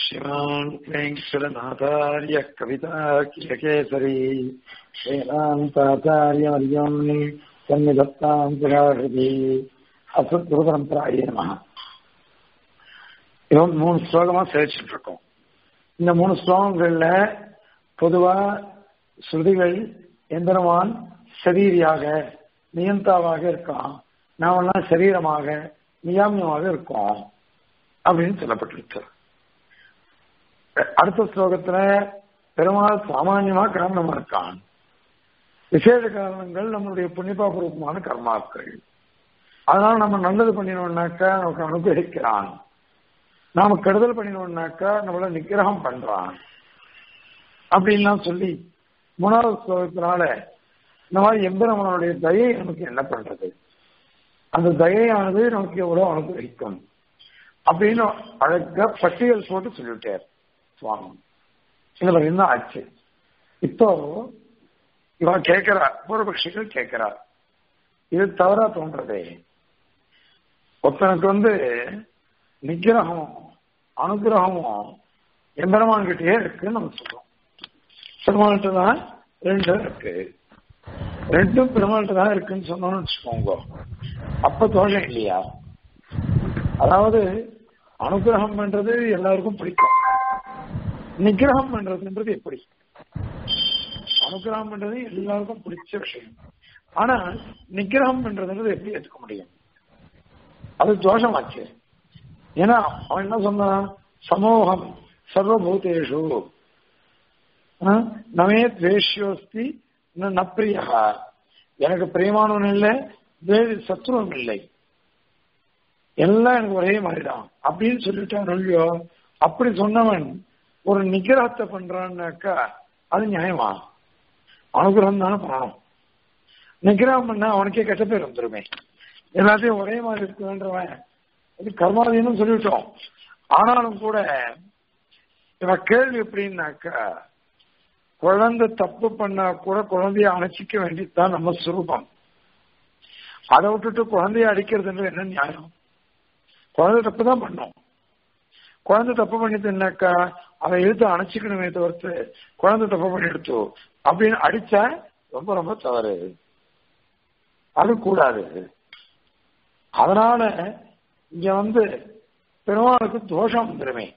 श्रीमान् वेङ्कटनाथार्य कविताकिलकेसरी वेदान्ताचार्यवर्यम् सन्निधत्ताम् पुराहृति அசுத்ருபரம்பராயே நம இவன் மூணு ஸ்லோகமா சேர்ச்சிட்டு இருக்கோம் இந்த மூணு ஸ்லோகங்கள்ல பொதுவா ஸ்ருதிகள் எந்திரமான் சரீரியாக நியந்தாவாக இருக்கான் நாமெல்லாம் சரீரமாக நியாமியமாக இருக்கோம் அப்படின்னு சொல்லப்பட்டிருக்கு அடுத்த ஸ்லோகத்துல பெருமாள் சாமான்யமா காரணமா இருக்கான் விசேஷ காரணங்கள் நம்மளுடைய புண்ணியபாபூர்வமான கர்மாக்கள் அதனால நம்ம நல்லது பண்ணினோம்னாக்கா நமக்கு அனுகிரகிக்கிறான் நாம கெடுதல் பண்ணினோம்னாக்கா நம்மள நிக்கிரகம் பண்றான் அப்படின்லாம் சொல்லி மூணாவது ஸ்லோகத்தினால இந்த மாதிரி எம்பெருமானுடைய தயை நமக்கு என்ன பண்றது அந்த தயையானது நமக்கு எவ்வளவு அனுகிரகிக்கும் அப்படின்னு அழக பட்டியல் போட்டு சொல்லிவிட்டார் சுவாமி இதுல என்ன ஆச்சு இப்போ இவன் கேட்கிறா பூர்வபக்ஷிகள் கேட்கிறா இது தவறா தோன்றதே ஒருத்தனுக்கு வந்து நிகிரகமும் அனுகிரகமும் எம்பெருமான் கிட்டே இருக்குன்னு நம்ம சொல்றோம் பெருமாள்கிட்ட தான் ரெண்டு இருக்கு ரெண்டும் பெருமாள்கிட்ட தான் இருக்குன்னு சொன்னோம்னு வச்சுக்கோங்க அப்ப தோஷம் இல்லையா அதாவது அனுகிரகம் பண்றது எல்லாருக்கும் பிடிக்கும் நிகிரகம் பண்றதுன்றது எப்படி அனுகிரகம் பண்றது எல்லாருக்கும் பிடிச்ச விஷயம் ஆனா நிகிரகம் பண்றதுன்றது எப்படி ஏற்றுக்க முடியும் அது தோஷமாச்சு ஏன்னா அவன் என்ன சொன்னான் சமூகம் சர்வபூதேஷு நமே துவேஷியோஸ்தி நப்பிரியா எனக்கு பிரியமானவன் இல்லை வேறு சத்ருவம் இல்லை எல்லாம் எனக்கு ஒரே மாதிரிதான் அப்படின்னு சொல்லிட்டான் இல்லையோ அப்படி சொன்னவன் ஒரு நிகிரகத்தை பண்றான்னாக்கா அது நியாயமா அனுகிரகம் தானே பண்ணணும் நிகிரகம் பண்ணா அவனுக்கே கெட்ட பேர் வந்துருமே எல்லாத்தையும் ஒரே மாதிரி இருக்க வேண்டவன் இது கர்மாதீனம் சொல்லிவிட்டோம் ஆனாலும் கூட இவ கேள்வி எப்படின்னாக்கா குழந்தை தப்பு பண்ணா கூட குழந்தைய அணைச்சிக்க வேண்டியதுதான் நம்ம சுரூபம் அதை விட்டுட்டு குழந்தைய அடிக்கிறதுன்றது என்ன நியாயம் குழந்தை தப்பு தான் பண்ணும் குழந்தை தப்பு பண்ணிட்டுனாக்கா அதை இழுத்து அணைச்சிக்கணுமே தவிர்த்து குழந்தை தப்பு பண்ணிடுத்து அப்படின்னு அடிச்சா ரொம்ப ரொம்ப தவறு அது கூடாது அதனால இங்க வந்து பெருமாளுக்கு தோஷம் வந்துருமே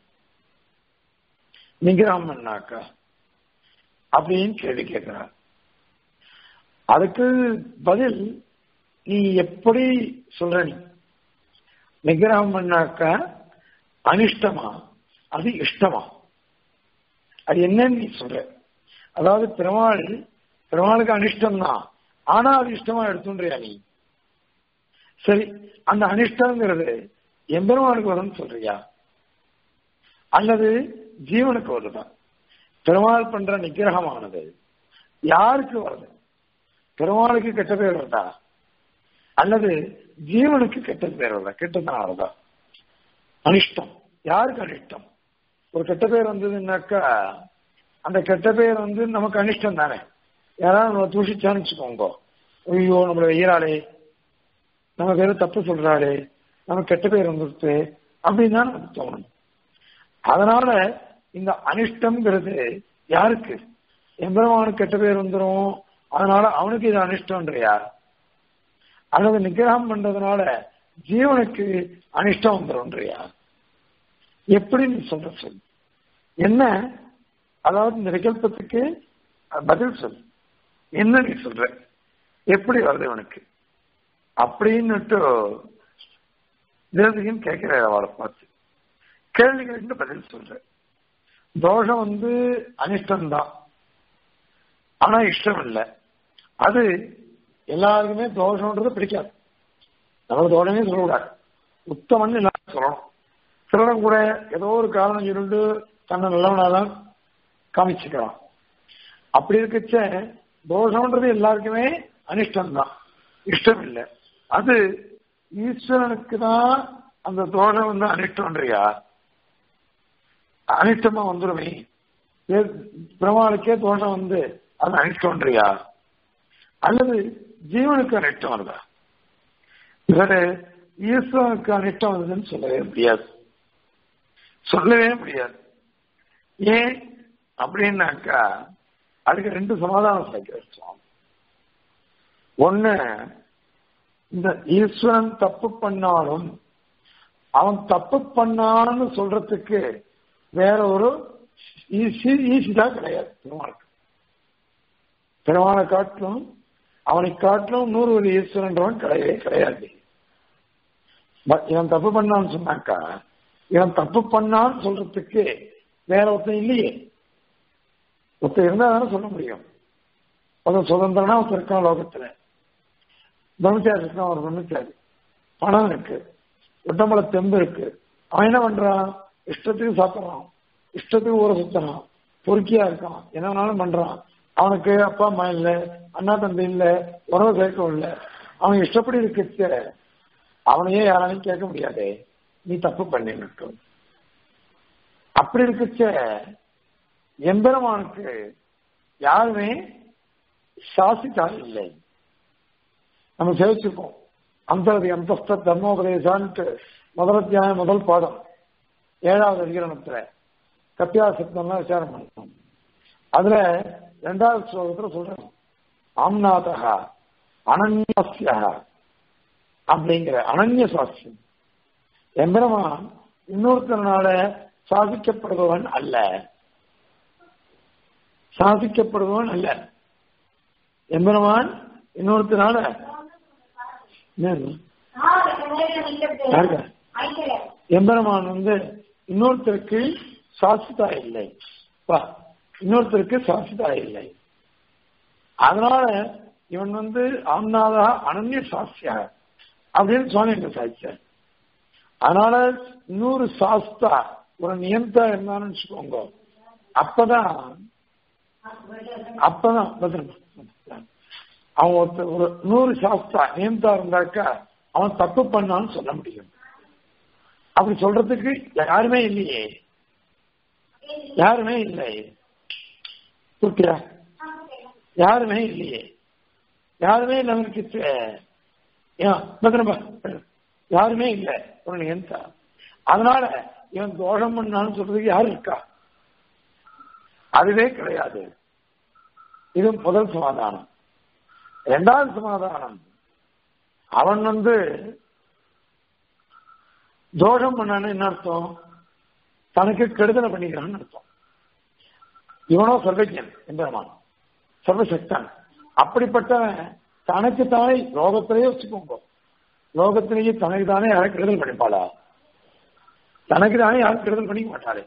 நிகிரகம் பண்ணாக்கா அப்படின்னு கேள்வி கேட்கிறார் அதுக்கு பதில் நீ எப்படி சொல்ற நீ நிகிரகம் பண்ணாக்கா அனிஷ்டமா அது இஷ்டமா அது என்னன்னு நீ சொல்ற அதாவது பெருமாள் பெருமாளுக்கு அனிஷ்டம் தான் ஆனா அது இஷ்டமா எடுத்துன்றியா நீ சரி அந்த அனிஷ்டங்கிறது எம்பெருமானுக்கு வரும்னு சொல்றியா அல்லது ஜீவனுக்கு வருதா பெருமாள் பண்ற நிகிரகமானது யாருக்கு வருது பெருமாளுக்கு கெட்ட பேர் வருதா அல்லது ஜீவனுக்கு கெட்ட பேர் வருதா கெட்டதான் வருதா அனிஷ்டம் யாருக்கு அனிஷ்டம் ஒரு கெட்ட பேர் வந்ததுன்னாக்கா அந்த கெட்ட பேர் வந்து நமக்கு அனிஷ்டம் தானே யாராவது நம்ம தூஷிச்சான்னு வச்சுக்கோங்க ஐயோ நம்மள வெயிறாளே நம்ம பேரு தப்பு சொல்றாளே நமக்கு கெட்ட பேர் வந்துருச்சு அப்படின்னு தான் நமக்கு தோணும் அதனால இந்த அனிஷ்டம்ங்கிறது யாருக்கு எம்பெருமானுக்கு கெட்ட பேர் வந்துடும் அதனால அவனுக்கு இது அனிஷ்டம்ன்றியா அல்லது நிகிரகம் பண்றதுனால ஜீவனுக்கு அனிஷ்டம் வந்துடும்ன்றியா எப்படி நீ சொல்ற சொல் என்ன அதாவது இந்த விகல்பத்துக்கு பதில் சொல் என்ன நீ சொல்ற எப்படி வருது இவனுக்கு அப்படின்னுட்டு தேவதையும் கேட்கிற அவளை பார்த்து கேள்விகளுக்கு பதில் சொல்ற தோஷம் வந்து அனிஷ்டம்தான் ஆனா இஷ்டம் இல்லை அது எல்லாருக்குமே தோஷம்ன்றது பிடிக்காது நம்ம தோஷமே சொல்லக்கூடாது உத்தமன் எல்லாரும் சொல்லணும் சிலரும் கூட ஏதோ ஒரு காரணம் சொல்லிட்டு தன்னை நல்லவனாதான் காமிச்சுக்கலாம் அப்படி இருக்கச்ச தோஷம்ன்றது எல்லாருக்குமே அனிஷ்டம் தான் இஷ்டம் இல்லை அது ஈஸ்வரனுக்கு தான் அந்த தோஷம் வந்து அனிஷ்டம்ன்றியா அனிஷ்டமா வந்துருமே பிரமாளுக்கே தோஷம் வந்து அது அனிஷ்டம்ன்றியா அல்லது ஜீவனுக்கு அனிஷ்டம் வருதா இவரு ஈஸ்வரனுக்கு அனிஷ்டம் வந்ததுன்னு சொல்லவே முடியாது சொல்லவே முடியாது ஏன் அப்படின்னாக்கா அதுக்கு ரெண்டு சமாதானம் சேர்க்கிறார் சுவாமி ஒண்ணு இந்த ஈஸ்வரன் தப்பு பண்ணாலும் அவன் தப்பு பண்ணான்னு சொல்றதுக்கு வேற ஒரு ஈஸி ஈஸிதான் கிடையாது பெருமாளுக்கு பெருமாளை காட்டிலும் அவனை காட்டிலும் நூறு ஒரு ஈஸ்வரன்றவன் கிடையவே கிடையாது இவன் தப்பு பண்ணான்னு சொன்னாக்கா இவன் தப்பு பண்ணான்னு சொல்றதுக்கு வேற ஒருத்தன் இல்லையே ஒருத்தர் இருந்தா தானே சொல்ல முடியும் ஒருத்தன் சுதந்திரனா ஒருத்தர் இருக்கான் லோகத்துல பிரம்மச்சாரி இருக்கான் ஒரு பிரம்மச்சாரி பணம் இருக்கு உடம்புல தெம்பு இருக்கு அவன் என்ன பண்றான் இஷ்டத்துக்கு சாப்பிட்றான் இஷ்டத்துக்கு ஊற சுத்துறான் பொறுக்கியா இருக்கான் என்ன வேணாலும் பண்றான் அவனுக்கு அப்பா அம்மா இல்ல அண்ணா தம்பி இல்ல உறவு சேர்க்கம் இல்ல அவன் இஷ்டப்படி இருக்கு அவனையே யாராலையும் கேட்க முடியாது நீ தப்பு பண்ணிட்டு அப்படி இருக்குச்ச எம்பெருமானுக்கு யாருமே சாசித்தால் இல்லை நம்ம சேவிச்சிருக்கோம் அந்த அந்தஸ்த தர்மோபதேசான்ட்டு முதல் அத்தியாயம் முதல் பாடம் ஏழாவது அதிகரணத்துல கத்தியாசப்தம்லாம் விசாரம் பண்ணோம் அதுல ரெண்டாவது ஸ்லோகத்துல சொல்றேன் ஆம்நாதகா அனன்யஸ்யா அப்படிங்கிற அனன்ய சாட்சியம் எம்பெருமான் இன்னொருத்தனால சாதிக்கப்படுபவன் அல்ல சாதிக்கப்படுபவன் அல்ல எம்பெருமான் இன்னொருத்தனால எம்பெருமான் வந்து இன்னொருத்தருக்கு சாசிதா இல்லை இன்னொருத்தருக்கு சாசிதா இல்லை அதனால இவன் வந்து ஆம்நாதா அனன்ய சாஸ்தியா அப்படின்னு சுவாமி எங்க சாதிச்சார் அதனால இன்னொரு சாஸ்தா ஒரு நியந்தா இருந்தான்னு வச்சுக்கோங்க அப்பதான் அப்பதான் அவன் ஒருத்தர் ஒரு நூறு சாஸ்தா நியந்தா இருந்தாக்கா அவன் தப்பு பண்ணான்னு சொல்ல முடியும் அப்படி சொல்றதுக்கு யாருமே இல்லையே யாருமே இல்லை ஓகே யாருமே இல்லையே யாருமே இல்லாம யாருமே இல்லை ஒரு நியந்தா அதனால இவன் தோஷம் பண்ணான்னு சொல்றதுக்கு யாரு இருக்கா அதுவே கிடையாது இது முதல் சமாதானம் இரண்டாவது சமாதானம் அவன் வந்து தோஷம் பண்ணான்னு என்ன அர்த்தம் தனக்கு கெடுதலை பண்ணிக்கிறான்னு அர்த்தம் இவனோ சர்வஜன் எம்பெருமான் சர்வசக்தன் அப்படிப்பட்டவன் தனக்கு தானே லோகத்திலேயே வச்சுக்கோங்க லோகத்திலேயே தனக்கு தானே யாரும் கெடுதல் பண்ணிப்பாளா தனக்கு தானே யாரும் கெடுதல் பண்ணிக்க மாட்டாளே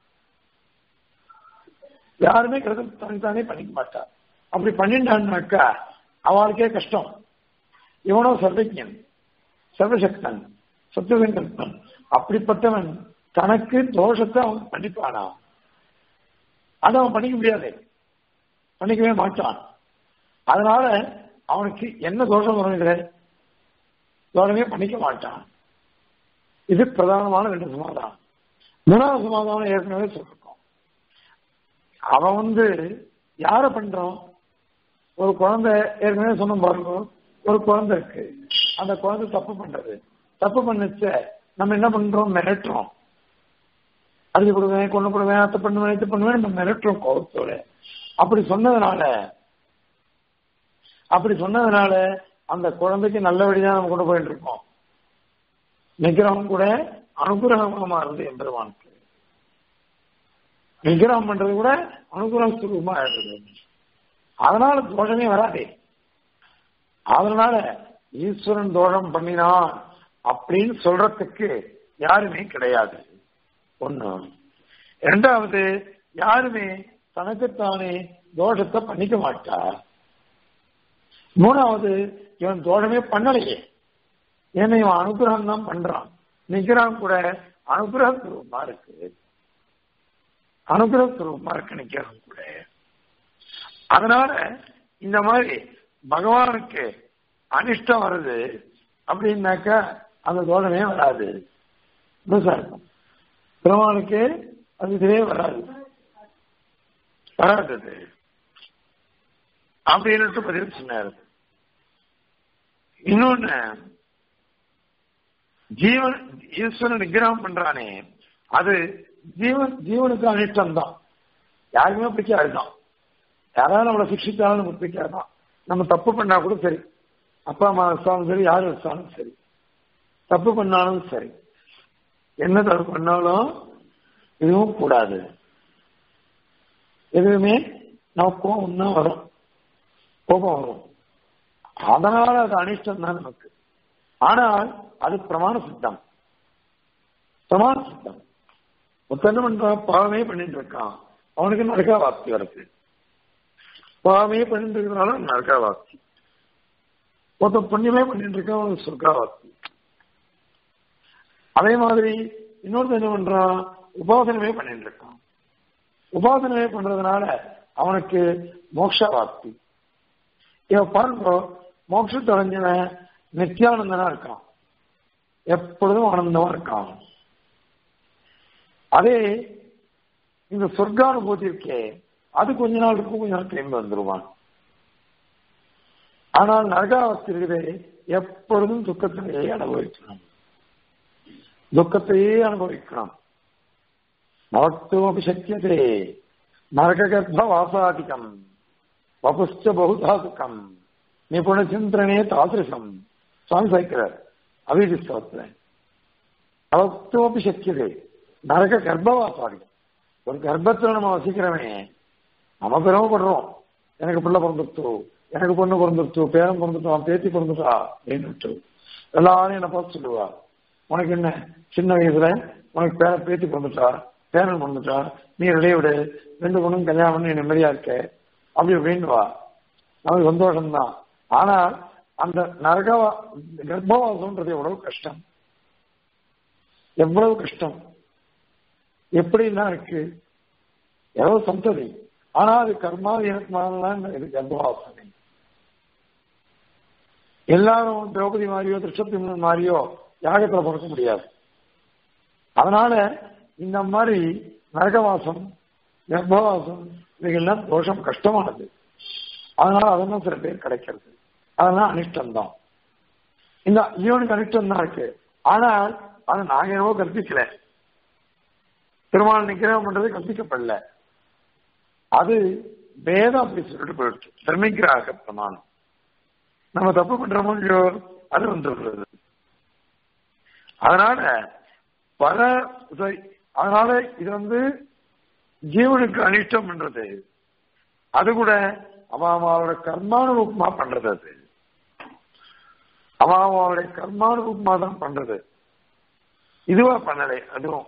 யாருமே கெடுதல் தனக்கு தானே பண்ணிக்க மாட்டா அப்படி பண்ணிட்டான்னாக்கா அவளுக்கே கஷ்டம் இவனோ சர்வஜன் சர்வசக்தன் சத்துவங்கல்பன் அப்படிப்பட்டவன் தனக்கு தோஷத்தை அவன் பண்ணிப்பானா அதை அவன் பண்ணிக்க முடியாது பண்ணிக்கவே மாட்டான் அதனால அவனுக்கு என்ன தோஷம் வருகிற தோஷமே பண்ணிக்க மாட்டான் இது பிரதானமான ரெண்டு சமாதானம் மூணாவது சமாதானம் ஏற்கனவே சொல்லிருக்கோம் அவன் வந்து யார பண்றான் ஒரு குழந்தை ஏற்கனவே சொன்ன பாருங்க ஒரு குழந்தை இருக்கு அந்த குழந்தை தப்பு பண்றது தப்பு பண்ணுச்ச நம்ம என்ன பண்றோம் மிரட்டுறோம் அடிச்சு கொடுவேன் கொண்டு போடுவேன் அத்தை பண்ணுவேன் இது பண்ணுவேன் நம்ம மிரட்டுறோம் கோபத்தோட அப்படி சொன்னதுனால அப்படி சொன்னதுனால அந்த குழந்தைக்கு நல்ல வழிதான் நம்ம கொண்டு போயிட்டு இருக்கோம் நிகிரகம் கூட அனுகிரகமா இருந்து எம்பெருமானுக்கு நிகிரகம் பண்றது கூட அனுகிரக சுரூபமா இருக்குது அதனால தோஷமே வராதே அதனால ஈஸ்வரன் தோஷம் பண்ணினான் அப்படின்னு சொல்றதுக்கு யாருமே கிடையாது ஒண்ணு இரண்டாவது யாருமே தனக்குத்தானே தோஷத்தை பண்ணிக்க மாட்டா மூணாவது இவன் தோஷமே பண்ணலையே ஏன்னா இவன் அனுகிரகம் தான் பண்றான் நிக்கிறான் கூட அனுகிரக சுரூபமா இருக்கு அனுகிரக சுரூபமா இருக்கு நிக்கிறான் கூட அதனால இந்த மாதிரி பகவானுக்கு அனிஷ்டம் வருது அப்படின்னாக்கா அந்த தோஷமே வராது இருக்கும் பெருமானுக்கு அது இதுவே வராது வராது அது அப்படின்னு பதில் சொன்னார் இன்னொன்னு ஜீவன் ஈஸ்வரன் நிகிரகம் பண்றானே அது ஜீவன் ஜீவனுக்கு அனிஷ்டம் தான் யாருக்குமே பிடிக்காதுதான் யாராவது நம்மளை சிக்ஷித்தாலும் நமக்கு பிடிக்காதுதான் நம்ம தப்பு பண்ணா கூட சரி அப்பா அம்மா வச்சாலும் சரி யார் வச்சாலும் சரி தப்பு பண்ணாலும் சரி என்ன தப்பு பண்ணாலும் இதுவும் கூடாது எதுவுமே நமக்கு கோபம் தான் வரும் கோபம் வரும் அதனால அது அனிஷ்டம் தான் நமக்கு ஆனால் அது பிரமாண சித்தம் பிரமாண சித்தம் ஒருத்தன் பண்றான் பாவமே பண்ணிட்டு இருக்கான் அவனுக்கு நரகா வாப்தி வருது பாவமே பண்ணிட்டு இருக்கிறதுனால நரகா வாப்தி ஒருத்தன் புண்ணியமே பண்ணிட்டு இருக்கான் அவனுக்கு சொர்க்கா வாப்தி அதே மாதிரி இன்னொருத்தன் என்ன பண்றான் உபாசனமே பண்ணிட்டு இருக்கான் உபாசனமே பண்றதுனால அவனுக்கு மோட்ச வாப்தி இவன் பாருங்க மோட்சத்தை அடைஞ்சவன் நித்தியானந்தனா இருக்கான் எப்பொழுதும் ஆனந்தமா இருக்கான் அதே இந்த சொர்க்கானுபூதி இருக்கே அது கொஞ்ச நாள் இருக்கும் கொஞ்ச நாள் திரும்பி வந்துருவான் ஆனால் நரகாவஸ்து இருக்குது எப்பொழுதும் துக்கத்திலேயே அனுபவிக்கணும் துக்கத்தையே அனுபவிக்கணும் நவக்துமபி சக்கியதே நரககர்ப்ப வாசாதிகம் வபுஷ்ட பகுதாசுகம் நிபுண சிந்தனே தாதிருஷம் சுவாமி சாய்க்கிறார் அபிதிஸ்தவத்துல நவக்துமபி சக்கியதே நரக கர்ப்பவாசாதிகம் ஒரு கர்ப்பத்துல நம்ம வசிக்கிறவனே நம்ம பெருமைப்படுறோம் எனக்கு பிள்ளை பிறந்துருத்து எனக்கு பொண்ணு பிறந்துருத்து பேரன் பிறந்துட்டான் பேத்தி பிறந்துட்டா அப்படின்னு எல்லாரும் என்ன பார்த்து சொல்லுவா உனக்கு என்ன சின்ன வயசுல உனக்கு பேர பேத்தி பிறந்துட்டா பேரன் பிறந்துட்டா நீ ரெடிய விடு ரெண்டு பொண்ணும் கல்யாணம் பண்ணி நிம்மதியா இருக்க அப்படி அப்படின்னு வா நமக்கு சந்தோஷம்தான் ஆனால் அந்த நரக கர்ப்பவாசம்ன்றது எவ்வளவு கஷ்டம் எவ்வளவு கஷ்டம் எப்படிலாம் இருக்கு எவ்வளவு சந்ததி ஆனா அது கர்மாதீனத்தான் இது கர்ப்பவாசனை எல்லாரும் திரௌபதி மாதிரியோ திருஷத்திமன் மாதிரியோ யாகத்துல பிறக்க முடியாது அதனால இந்த மாதிரி நரகவாசம் கர்ப்பவாசம் இவைகள்லாம் தோஷம் கஷ்டமானது அதனால அதெல்லாம் சில பேர் கிடைக்கிறது அதெல்லாம் அனிஷ்டம் தான் இந்த ஜீவனுக்கு அனிஷ்டம் தான் இருக்கு ஆனால் அதை நாங்க என்னவோ கற்பிக்கல திருமணம் நிக்கிரகம் பண்றது கற்பிக்கப்படல அது வேதம் அப்படி சொல்லிட்டு போயிடுச்சு தர்மிகிராக பிரமாணம் நம்ம தப்பு பண்றோமோ இல்லையோ அது வந்துடுறது அதனால பல அதனால இது வந்து ஜீவனுக்கு அனிஷ்டம் பண்றது அது கூட அவன் அவனோட கர்மானுரூபமா பண்றது அது அவன் அவனுடைய கர்மானுரூபமா தான் பண்றது இதுவா பண்ணலை அதுவும்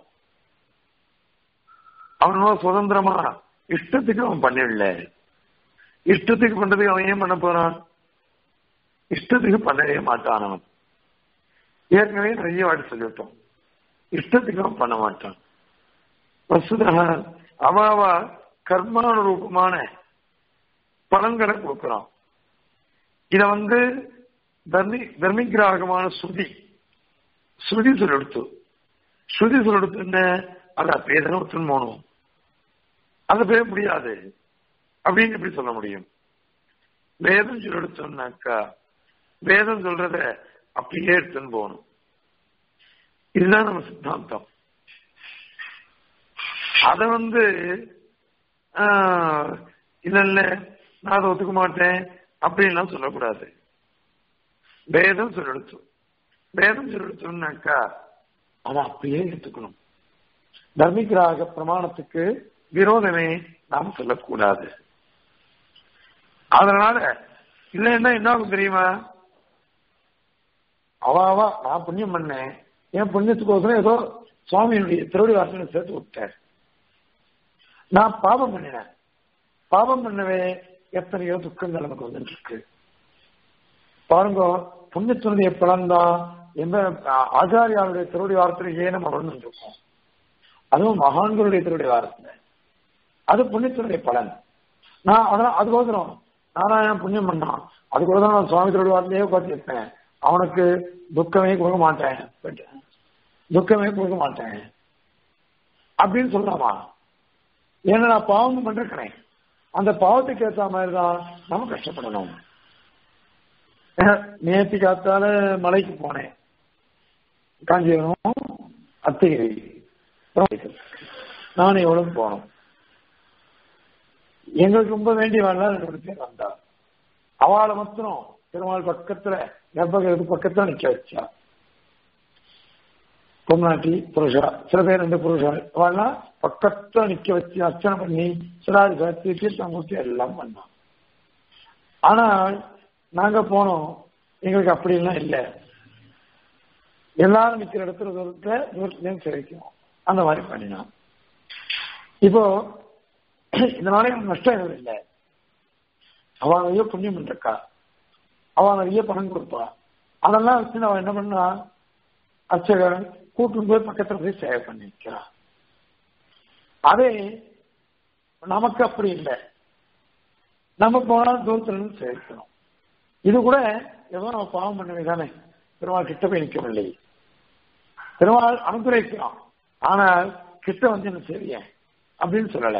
அவனோட சுதந்திரமா இஷ்டத்துக்கு அவன் பண்ணிடல இஷ்டத்துக்கு பண்றதுக்கு அவன் ஏன் பண்ண போறான் இஷ்டத்துக்கு பண்ணவே மாட்டான் அவன் ஏற்கனவே நிறைய வாட்டி சொல்லிவிட்டோம் இஷ்டத்துக்கு அவன் பண்ண மாட்டான் வசுதா அவாவா கர்மானுரூபமான பலன்களை கொடுக்கிறான் இத வந்து தர்மி தர்மிகிராகமான ஸ்ருதி ஸ்ருதி சொல்லெடுத்து ஸ்ருதி சொல்லெடுத்து என்ன அது அப்படியே தானே ஒத்துன்னு போகணும் அது பேர முடியாது அப்படின்னு எப்படி சொல்ல முடியும் வேதம் சொல்லெடுத்தோம்னாக்கா வேதம் சொல்றத அப்படியே எடுத்துன்னு போகணும் இதுதான் நம்ம சித்தாந்தம் அத வந்து இல்ல இல்ல நான் அதை ஒத்துக்க மாட்டேன் அப்படின்லாம் சொல்லக்கூடாது வேதம் சொல்லெடுத்து வேதம் சொல்லெடுத்தோம்னாக்கா அதை அப்படியே எடுத்துக்கணும் தர்மிகிராக பிரமாணத்துக்கு விரோதமே நாம் சொல்லக்கூடாது அதனால இல்லைன்னா என்ன ஆகும் தெரியுமா அவாவா நான் புண்ணியம் பண்ணேன் என் புண்ணியத்துக்கோசரம் ஏதோ சுவாமியினுடைய திருவடி வாசனை சேர்த்து விட்டேன் நான் பாபம் பண்ணினேன் பாபம் பண்ணவே எத்தனையோ துக்கங்கள் நமக்கு வந்துட்டு இருக்கு பாருங்க புண்ணியத்தினுடைய பலன் தான் எந்த ஆச்சாரியாருடைய திருவடி வாரத்திலேயே நம்ம வளர்ந்துட்டு இருக்கோம் அதுவும் மகான்களுடைய திருவடி வாரத்துல அது புண்ணியத்தினுடைய பலன் நான் அதான் அதுக்கோசரம் நாராயணன் புண்ணியம் பண்ணான் அதுக்கோசரம் நான் சுவாமி திருவடி வாரத்திலேயே உட்காந்துருப்பேன் அவனுக்கு துக்கமே கொடுக்க மாட்டேன் துக்கமே கொடுக்க மாட்டேன் அப்படின்னு சொல்லலாமா ஏன்னா நான் பாவம் பண்ணிருக்கிறேன் அந்த பாவத்துக்கு ஏற்ற மாதிரி தான் நம்ம கஷ்டப்படணும் நேற்று காத்தால மலைக்கு போனேன் காஞ்சிபுரம் அத்தகிரி நானும் எவ்வளவு போனோம் எங்களுக்கு ரொம்ப வேண்டிய வேண்டாம் ரெண்டு பேர் வந்தா அவளை மாத்திரம் பெருமாள் பக்கத்துல கர்ப்பகிரகத்து பக்கத்துல நிக்க வச்சா பொம்நாட்டி புருஷா சில பேர் ரெண்டு புருஷா அவள்லாம் பக்கத்துல நிக்க வச்சு அர்ச்சனை பண்ணி சிலாரி சாத்தி தீர்த்தம் கொடுத்து எல்லாம் பண்ணோம் ஆனால் நாங்க போனோம் எங்களுக்கு அப்படிலாம் இல்லை எல்லாரும் நிக்கிற இடத்துல தூரத்துல தூரத்துலயும் சிரிக்கும் அந்த மாதிரி பண்ணினான் இப்போ இதனால எனக்கு நஷ்டம் எதுவும் இல்லை அவ நிறைய புண்ணியம் பண்ணிருக்கா அவ நிறைய பணம் கொடுப்பா அதெல்லாம் வச்சு அவன் என்ன பண்ணா அர்ச்சகன் கூட்டும் போய் பக்கத்துல போய் சேவை பண்ணிக்கிறான் அதே நமக்கு அப்படி இல்லை நம்ம போனாலும் தூரத்துல இருந்து சேர்க்கணும் இது கூட ஏதோ நம்ம பாவம் பண்ணவே தானே பெருமாள் கிட்ட போய் நிற்கவில்லை பெருமாள் அனுகிரகிக்கிறான் ஆனால் கிட்ட வந்து என்ன செய்ய அப்படின்னு சொல்லல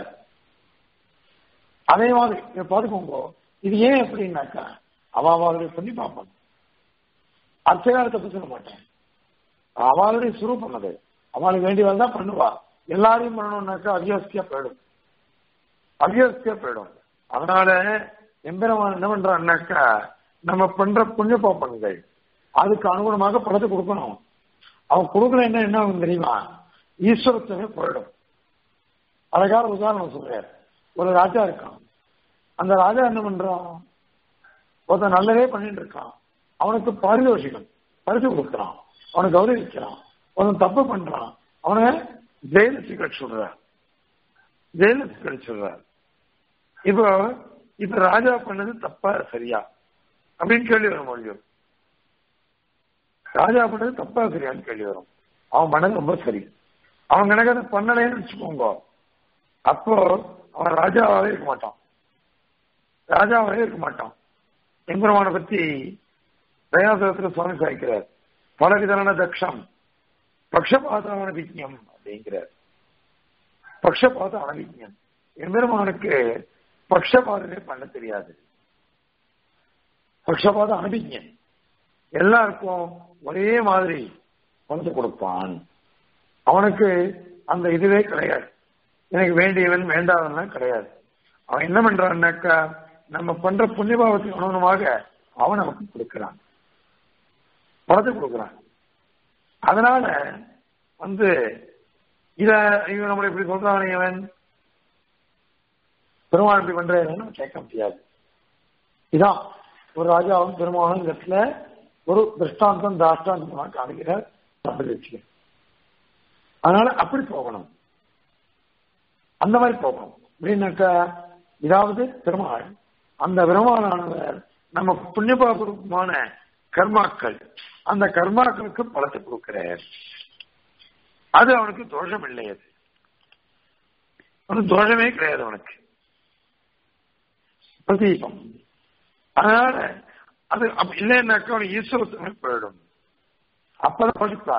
அதே மாதிரி இதை பார்த்துக்கோங்க இது ஏன் எப்படின்னாக்கா அவ அவளுடைய பண்ணி பார்ப்பாங்க அர்ச்சகாரத்தை பத்தி சொல்ல மாட்டேன் அவளுடைய சுரூபம் அது அவளுக்கு வேண்டியவள் தான் பண்ணுவா எல்லாரையும் பண்ணணும்னாக்கா அவியாஸ்தியா போயிடும் அவியாஸ்தியா போயிடும் அதனால எம்பெருமான் என்ன பண்றான்னாக்கா நம்ம பண்ற புண்ணிய பாப்பங்கள் அதுக்கு அனுகுணமாக பணத்தை கொடுக்கணும் அவன் கொடுக்கல என்ன என்ன ஆகும் தெரியுமா ஈஸ்வரத்துவமே போயிடும் அழகான உதாரணம் சொல்றாரு ஒரு ராஜா இருக்கான் அந்த ராஜா என்ன பண்றான் ஒருத்தன் நல்லதே பண்ணிட்டு இருக்கான் அவனுக்கு பாரிதோஷிகம் பரிசு கொடுக்குறான் அவனை கௌரவிக்கிறான் அவன் தப்பு பண்றான் அவனை ஜெயிலுக்கு கழிச்சுடுறார் ஜெயிலுக்கு கழிச்சுடுறார் இப்போ இப்ப ராஜா பண்ணது தப்பா சரியா அப்படின்னு கேள்வி வரும் மொழியும் ராஜா பண்ணது தப்பா சரியான்னு கேள்வி வரும் அவன் பண்ணது ரொம்ப சரி அவன் கணக்கு அதை பண்ணலைன்னு வச்சுக்கோங்க அப்போ அவன் ராஜாவாவே இருக்க மாட்டான் ராஜாவாவே இருக்க மாட்டான் எம்பெருமானை பத்தி தயாசகத்துல சுவாமி சாய்க்கிறார் பலவிதமான தக்ஷம் பக்ஷபாத அனபிஜம் அப்படிங்கிறார் பக்ஷபாத அனபிஜம் எம்பெருமானுக்கு பக்ஷபாதமே பண்ண தெரியாது பக்ஷபாத அனபிஜம் எல்லாருக்கும் ஒரே மாதிரி பணத்தை கொடுப்பான் அவனுக்கு அந்த இதுவே கிடையாது எனக்கு வேண்டியவன் வேண்டாதவன்லாம் கிடையாது அவன் என்ன பண்றான்னாக்கா நம்ம பண்ற புண்ணியபாவத்துக்கு அனுகுணமாக அவன் நமக்கு கொடுக்கிறான் பணத்தை கொடுக்கிறான் அதனால வந்து இத இவன் நம்மளை இப்படி சொல்றான் இவன் பெருமாள் இப்படி பண்றேன்னு கேட்க முடியாது இதான் ஒரு ராஜாவும் பெருமாளும் இந்த இடத்துல ஒரு திருஷ்டாந்தம் தாஷ்டாந்தமாக காணுகிறார் வச்சுக்க அதனால அப்படி போகணும் அந்த மாதிரி போகணும் அப்படின்னாக்கா இதாவது பெருமாள் அந்த பெருமாளானவர் நம்ம புண்ணியபாபுரமான கர்மாக்கள் அந்த கர்மாக்களுக்கு பலத்தை கொடுக்கிறார் அது அவனுக்கு தோஷம் இல்லை அது அவனுக்கு தோஷமே கிடையாது அவனுக்கு பிரதீபம் அதனால அது இல்லைன்னாக்கா அவனுக்கு ஈஸ்வரத்துமே போயிடும் அப்பதான் தோஷிப்பா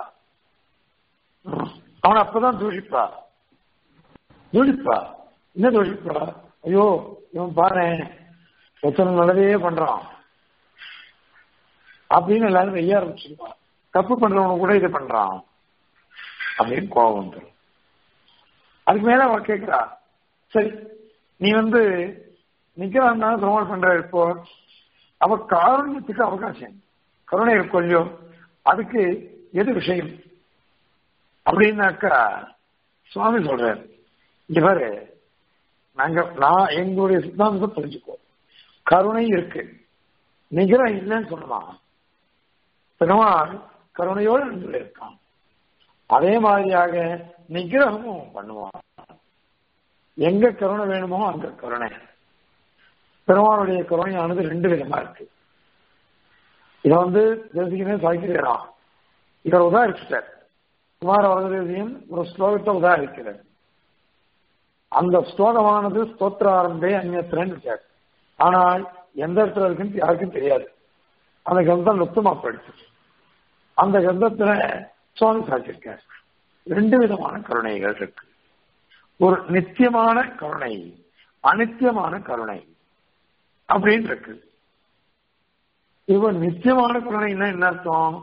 அவன் அப்பதான் தூஷிப்பா தூஷிப்பா என்ன தூஷிப்பா ஐயோ இவன் பாரு எத்தனை நல்லதே பண்றான் அப்படின்னு எல்லாரும் வெய்ய ஆரம்பிச்சிருப்பா தப்பு பண்றவனு கூட இதை பண்றான் அப்படின்னு கோபம் வந்துடும் அதுக்கு மேல அவன் கேட்கிறா சரி நீ வந்து நிக்கிறான் திருமணம் பண்ற இப்போ அவ காரண்யத்துக்கு அவகாசம் கருணை கொஞ்சம் அதுக்கு எது விஷயம் அப்படின்னாக்கா சுவாமி சொல்றாரு இவரு நாங்க நான் எங்களுடைய சித்தாந்தத்தை புரிஞ்சுக்கோ கருணை இருக்கு நிகரம் இல்லைன்னு சொல்லலாம் பெருமாள் கருணையோடு நின்று இருக்கான் அதே மாதிரியாக நிகிரகமும் பண்ணுவான் எங்க கருணை வேணுமோ அங்க கருணை பெருமானுடைய கருணையானது ரெண்டு விதமா இருக்கு இதை வந்து தேசிகமே சாய்க்கிறான் இவர் உதாரிச்சிட்டார் குமார வரதேசியம் ஒரு ஸ்லோகத்தை உதாரிக்கிறார் அந்த ஸ்லோகமானது ஸ்தோத்திர ஆரம்பே அந்நியத்திரன்னு இருக்கார் ஆனால் எந்த இடத்துல இருக்குன்னு யாருக்கும் தெரியாது அந்த கந்தம் நுத்தமா போயிடுச்சு அந்த கந்தத்துல சுவாமி சாட்சியிருக்கார் ரெண்டு விதமான கருணைகள் இருக்கு ஒரு நித்தியமான கருணை அனித்தியமான கருணை அப்படின்னு இருக்கு இப்போ நித்தியமான கருணைன்னா என்ன அர்த்தம்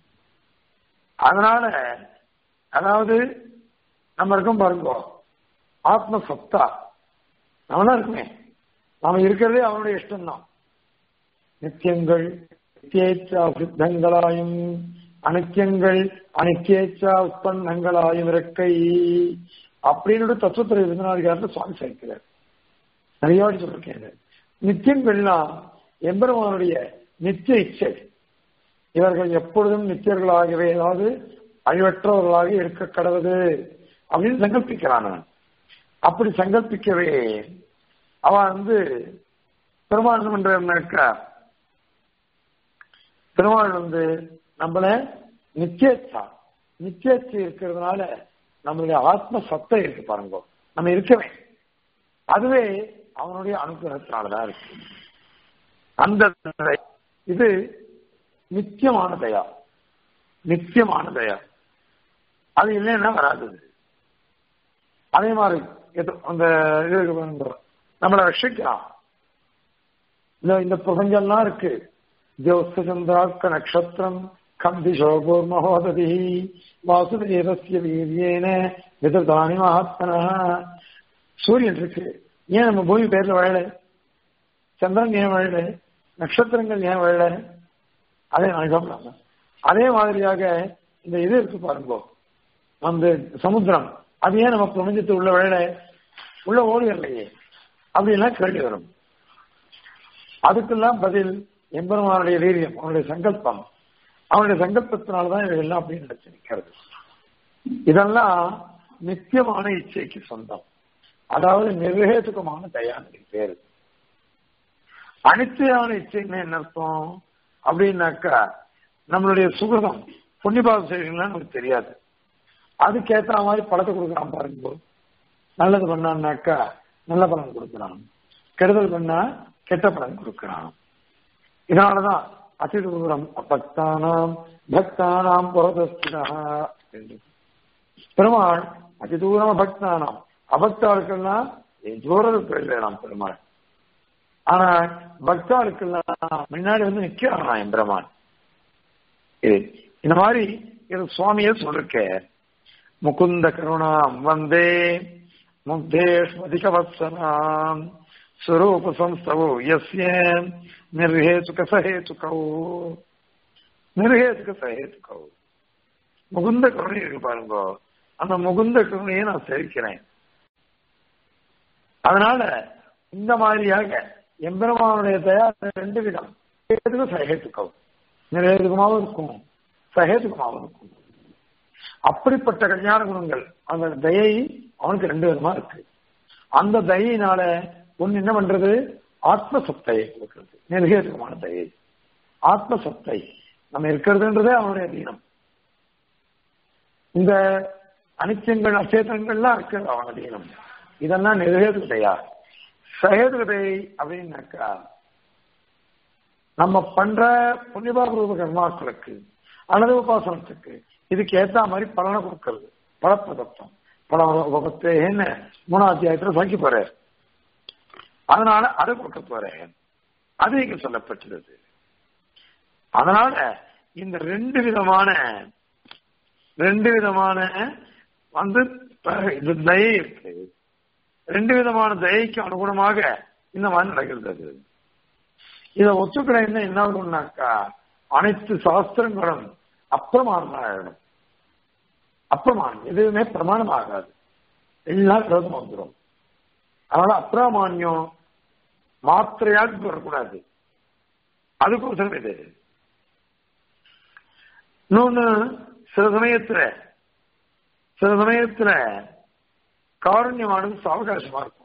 அதனால அதாவது நம்ம இருக்கோம் பாருங்க ஆத்ம சத்தா நம்ம தான் இருக்குமே நாம இருக்கிறதே அவனுடைய இஷ்டம்தான் நித்தியங்கள் நித்தியேச்சா சித்தங்களாயும் அனித்தியங்கள் அனித்தியேச்சா உற்பன்னங்களாயும் இருக்கை அப்படின்னு தத்துவத்துறை விருந்தினாதிகாரத்தில் சுவாமி சேர்க்கிறார் நிறைய வாட்டி சொல்லிருக்கேன் நித்தியங்கள்லாம் எம்பெருமானுடைய நித்திய இச்சை இவர்கள் எப்பொழுதும் நித்தியர்களாகவே அதாவது அழிவற்றவர்களாக இருக்க கடவுது அப்படின்னு சங்கல்பிக்கிறான் அப்படி சங்கல்பிக்கவே அவன் வந்து பெருமாள் பண்றாக்க பெருமாள் வந்து நம்மள நித்தியச்சா நித்தியச்சு இருக்கிறதுனால நம்மளுடைய ஆத்ம சத்தை இருக்கு பாருங்க நம்ம இருக்கவே அதுவே அவனுடைய அனுகிரகத்தினாலதான் இருக்கு அந்த இது நித்தியமான தயா நித்தியமான தயா அது இல்லைன்னா வராது அதே மாதிரி அந்த இது நம்மளை ரட்சிக்கலாம் இந்த இந்த பிரபஞ்சம்லாம் இருக்கு ஜோஸ்தந்திராக்க நட்சத்திரம் கந்தி சோகோர் மகோததி வாசுதேவசிய வீரியேன விததானி மகாத்மனா சூரியன் இருக்கு ஏன் நம்ம பூமி பேர்ல வாழல சந்திரன் ஏன் வாழல நட்சத்திரங்கள் ஏன் வாழல அதே அனுகப்படாம அதே மாதிரியாக இந்த இது இருக்கு பாருங்க அந்த சமுத்திரம் அது ஏன் நம்ம பிரபஞ்சத்து உள்ள வாழல உள்ள ஓடி வரலையே அப்படின்லாம் கேள்வி வரும் அதுக்கெல்லாம் பதில் எம்பெருமானுடைய வீரியம் அவனுடைய சங்கல்பம் அவனுடைய சங்கல்பத்தினால்தான் இவையெல்லாம் அப்படின்னு நினைச்சு நிற்கிறது இதெல்லாம் நித்தியமான இச்சைக்கு சொந்தம் அதாவது நிர்வேதுகமான தயாநிதி பேரு அனித்தியான இச்சைன்னு என்ன அர்த்தம் அப்படின்னாக்கா நம்மளுடைய சுகதம் புண்ணியபாத செய்யலாம் நமக்கு தெரியாது அதுக்கேற்ற மாதிரி பழத்தை கொடுக்குறான் பாருங்க நல்லது பண்ணான்னாக்கா நல்ல பலன் கொடுக்குறான் கெடுதல் பண்ணா கெட்ட பலன் கொடுக்குறான் இதனாலதான் அதிதூரம் அபக்தானாம் பக்தானாம் புரதஸ்திதா பெருமாள் அதிதூரம் அபக்தானாம் அபக்தாளுக்கெல்லாம் தூரம் போயிடலாம் பெருமாள் ஆனா பக்தாளுக்கெல்லாம் முன்னாடி வந்து நிக்கிறான் என் பெருமான் இந்த மாதிரி இது சுவாமியே சொல்லிருக்க முகுந்த கருணாம் வந்தே முக்தேஷ்மதிகவத்சனாம் ஸ்வரூப சம்ஸ்தவோ எஸ்ய நிர்ஹேதுக சஹேதுகௌ நிர்ஹேதுக சஹேதுகௌ முகுந்த கருணை இருக்கு பாருங்க அந்த முகுந்த கருணையை நான் சேவிக்கிறேன் அதனால இந்த மாதிரியாக எம்பெருமானுடைய தயா ரெண்டு விதம் சகேத்துக்கவும் நிர்ஹேதுகமாகவும் இருக்கும் சகேதுகமாகவும் இருக்கும் அப்படிப்பட்ட கல்யாண குணங்கள் அந்த தயை அவனுக்கு ரெண்டு விதமா இருக்கு அந்த தயினால ஒன்னு என்ன பண்றது ஆத்ம சத்தையை கொடுக்கிறது நிர்கேதுகமான தயை ஆத்ம சத்தை நம்ம இருக்கிறதுன்றதே அவனுடைய தீனம் இந்த அனிச்சயங்கள் அச்சேதங்கள்லாம் இருக்கிறது அவன தீனம் இதெல்லாம் நிர்கேதுக தயா சகேதுக தயை அப்படின்னாக்கா நம்ம பண்ற புண்ணியபாபூர்வ கர்மாக்களுக்கு அல்லது உபாசனத்துக்கு இதுக்கு ஏத்த மாதிரி பலனை கொடுக்கறது பலப்பிரதத்தம் பல உபத்தை என்ன மூணாம் அத்தியாயத்துல சாக்கி போறார் அதனால அதை கொடுக்க போறேன் அது இங்க சொல்லப்பட்டுள்ளது அதனால இந்த ரெண்டு விதமான ரெண்டு விதமான வந்து இந்த தயை இருக்கு ரெண்டு விதமான தயைக்கு அனுகுணமாக இந்த மாதிரி நடக்கிறது இதை ஒத்துக்கிறேன் என்ன ஆகும்னாக்கா அனைத்து சாஸ்திரங்களும் அப்பிரமாணமாகிடும் அப்பிரமாணம் எதுவுமே பிரமாணம் ஆகாது எல்லாம் விரோதம் வந்துடும் அதனால அப்பிரமானியம் மாத்திரையாக வரக்கூடாது அதுக்கோசரம் இது இன்னொன்னு சில சமயத்துல சில சமயத்துல காரண்யமானது சாவகாசமா இருக்கும்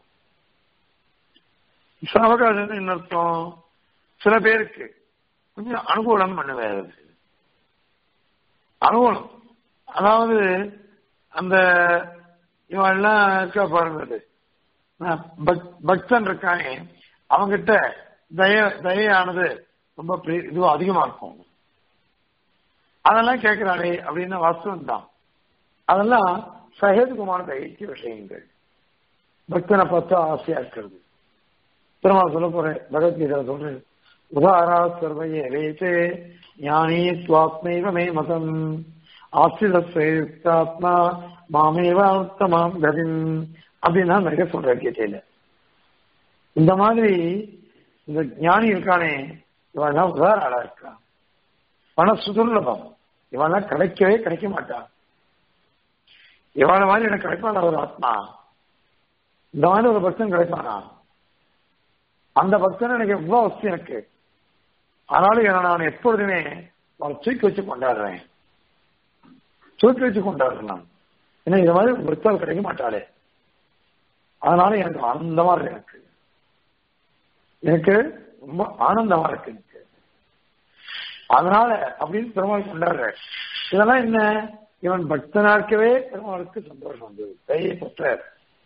சாவகாசம் என்ன அர்த்தம் சில பேருக்கு கொஞ்சம் அனுகூலம் பண்ணுவாரு அனுகூலம் அதாவது அந்த இவன் எல்லாம் இருக்கா பாருங்க பக்தன் இருக்கானே அவங்கிட்ட தய தயானது ரொம்ப இதுவும் அதிகமா இருக்கும் அதெல்லாம் கேட்கிறாளே அப்படின்னு வாஸ்தவம் தான் அதெல்லாம் சகேதுகுமான தயக்கு விஷயங்கள் பக்தனை பார்த்து ஆசையா இருக்கிறது திரும்ப சொல்ல போறேன் பகவத்கீதை சொல்றேன் உதாரா சர்வையே வேதே ஞானி சுவாத்மைவ மே மதம் ஆசிரஸ்யுக்தாத்மா மாமேவ உத்தமாம் கதிம் அப்படின்னா நிறைய சொல்ற கீதையில இந்த மாதிரி இந்த ஞானி இருக்கானே இவெல்லாம் உதார ஆளா இருக்கா பண சுதுர்லபம் இவெல்லாம் கிடைக்கவே கிடைக்க மாட்டான் இவள மாதிரி எனக்கு கிடைப்பான ஒரு ஆத்மா இந்த மாதிரி ஒரு பக்தன் கிடைப்பானா அந்த பக்தன் எனக்கு எவ்வளவு அவசியம் எனக்கு ஆனாலும் என்ன நான் எப்பொழுதுமே அவனை தூக்கி வச்சு கொண்டாடுறேன் தூக்கி வச்சு கொண்டாடுறேன் நான் ஏன்னா இது மாதிரி பக்தர் கிடைக்க மாட்டாளே அதனால எனக்கு ஆனந்தமா இருக்கு எனக்கு எனக்கு ரொம்ப ஆனந்தமா இருக்கு எனக்கு அதனால அப்படின்னு பெருமாள் கொண்டாடுற இதெல்லாம் என்ன இவன் பக்தனா இருக்கவே பெருமாளுக்கு சந்தோஷம் வந்தது தயை பெற்றார்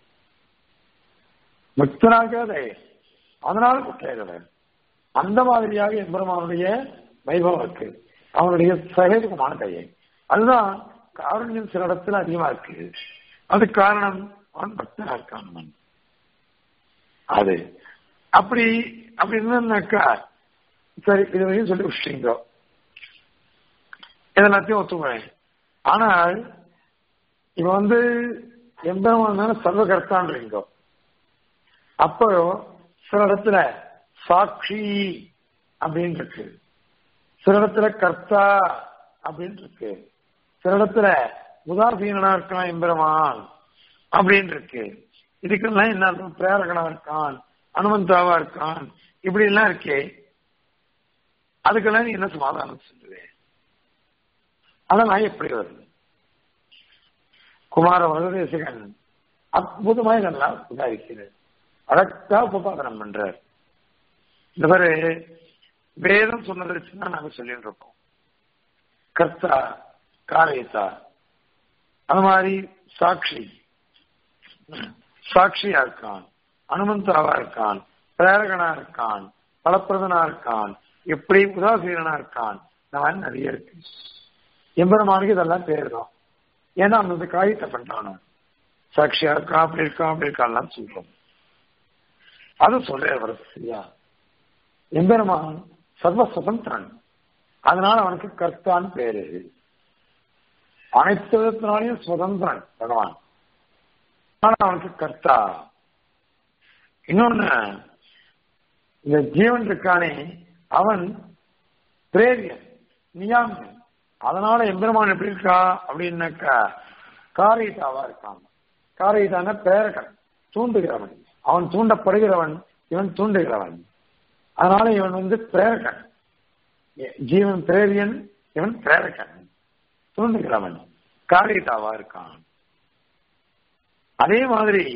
பக்தனா இருக்கவே தயை அதனால பெற்றார் அந்த மாதிரியாக எம்பெருமானுடைய வைபவம் இருக்கு அவனுடைய சகேதுகமான கையை அதுதான் காரண்யம் சில இடத்துல அதிகமா இருக்கு அது காரணம் அவன் பக்தனா இருக்கான் அவன் அது அப்படி அப்படி இருந்தாக்கா சரி இது வரையும் சொல்லி விட்டீங்க இதெல்லாத்தையும் ஒத்துக்குவேன் ஆனால் இவன் வந்து எம்பெருமான சர்வகர்த்தான்றீங்க அப்போ சில இடத்துல சாட்சி அப்படின்னு இருக்கு சில இடத்துல கர்த்தா அப்படின்னு இருக்கு சில இடத்துல உதாசீனா இருக்கான் எம்பெருமான் அப்படின்னு இருக்கு இதுக்கெல்லாம் என்ன அர்த்தம் பிரேரகனா இருக்கான் அனுமந்தாவா இருக்கான் இப்படி எல்லாம் இருக்கே அதுக்கெல்லாம் நீ என்ன சமாதானம் சொல்லுவேன் அதெல்லாம் எப்படி வருது குமார வரதேசகன் அற்புதமா இதெல்லாம் உதாரிக்கிறது அழகா உபபாதனம் பண்றார் இந்த மாதிரி வேதம் சொன்னதை வச்சுதான் நாங்க சொல்லிட்டு இருக்கோம் கர்த்தா காரியத்தா அது மாதிரி சாட்சி சாட்சியா இருக்கான் அனுமந்தாவா இருக்கான் பிரேரகனா இருக்கான் பலப்பிரதனா இருக்கான் எப்படி உதாசீனா இருக்கான் இந்த மாதிரி நிறைய இருக்கு எம்பெருமானுக்கு இதெல்லாம் பேர் தான் ஏன்னா அந்த காரியத்தை பண்றானு சாட்சியா இருக்கான் அப்படி இருக்கான் அப்படி இருக்கான்லாம் சொல்றோம் அது சொல்ற வருது சரியா எம்பெருமான் சர்வ சுதந்திரன் அதனால அவனுக்கு கர்த்தான்னு பேரு அனைத்து விதத்தினாலையும் சுதந்திரன் பகவான் ஆனா அவனுக்கு கர்த்தா இன்னொன்னு இந்த ஜீவன் இருக்கானே அவன் பிரேரியன் நியாமியன் அதனால எம்பெருமான் எப்படி இருக்கா அப்படின்னாக்கா காரியத்தாவா இருக்கான் காரியத்தான பேரகன் தூண்டுகிறவன் அவன் தூண்டப்படுகிறவன் இவன் தூண்டுகிறவன் அதனால இவன் வந்து பிரேரகன் ஜீவன் பிரேரியன் இவன் பிரேரகன் தூண்டுகிறவன் காரியத்தாவா இருக்கான் அதே மாதிரி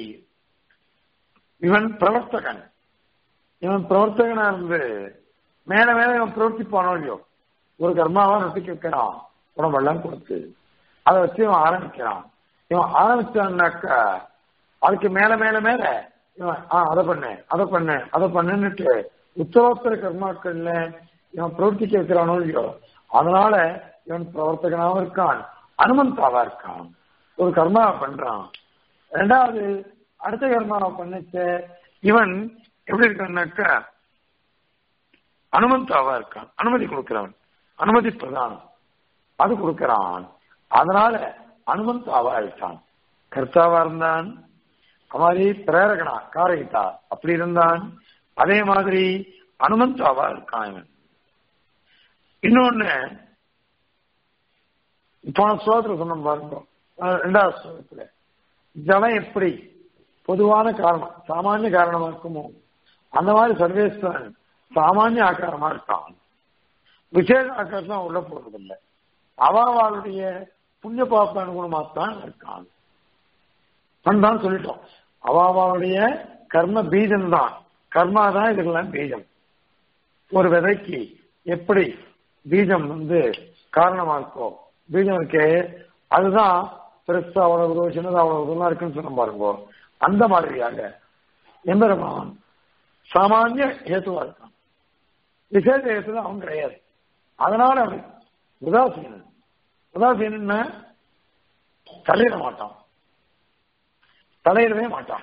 இவன் பிரவர்த்தகன் இவன் பிரவர்த்தகனா இருந்து மேல மேல இவன் பிரவர்த்திப்பானோ இல்லையோ ஒரு கர்மாவா நட்டிக்கு வைக்கிறான் உடம்பெல்லாம் கொடுத்து அதை வச்சு இவன் ஆரம்பிக்கிறான் இவன் ஆரம்பிச்சான்னாக்கா அதுக்கு மேல மேல மேல இவன் ஆ அதை பண்ணு அதை பண்ணு அதை பண்ணுன்னுட்டு உத்தரோத்தர கர்மாக்கள்ல இவன் பிரவர்த்திக்க வைக்கிறானோ இல்லையோ அதனால இவன் பிரவர்த்தகனாவும் இருக்கான் அனுமந்தாவா இருக்கான் ஒரு கர்மாவை பண்றான் ரெண்டாவது அடுத்த கர்மாவை பண்ணிச்ச இவன் எப்படி இருக்கான்னாக்கா அனுமந்தாவா இருக்கான் அனுமதி கொடுக்கிறவன் அனுமதி பிரதானம் அது கொடுக்கிறான் அதனால அனுமந்தாவா இருக்கான் கர்த்தாவா இருந்தான் மாதிரி பிரேரகனா காரகிதா அப்படி இருந்தான் அதே மாதிரி அனுமந்தாவா இருக்கான் இவன் இன்னொன்னு போன ஸ்லோகத்துல சொன்ன பாருங்க ரெண்டாவது ஸ்லோகத்துல ஜலம் எப்படி பொதுவான காரணம் சாமானிய காரணமா இருக்குமோ அந்த மாதிரி சர்வேஸ்வரன் சாமானிய ஆக்காரமா இருக்கான் விசேஷ ஆக்காரம் உள்ள போறதில்லை அவளுடைய புண்ணிய பாப்ப அனுகுணமாத்தான் இருக்கான் தான் சொல்லிட்டோம் அவாவாவுடைய கர்ம பீஜம் தான் கர்மா தான் இதுக்கெல்லாம் பீஜம் ஒரு விதைக்கு எப்படி பீஜம் வந்து காரணமா இருக்கோ பீஜம் இருக்கே அதுதான் பெருசா அவ்வளவு சின்னதா அவ்வளவு இருக்குன்னு சொன்ன பாருங்க அந்த மாதிரியாக எம்பெருமான் சாமானிய ஹேத்துவா இருக்கான் விசேஷ ஹேத்து அவன் கிடையாது அதனால அவன் உதாசீனன் உதாசீனன்னா தலையிட மாட்டான் தலையிடவே மாட்டான்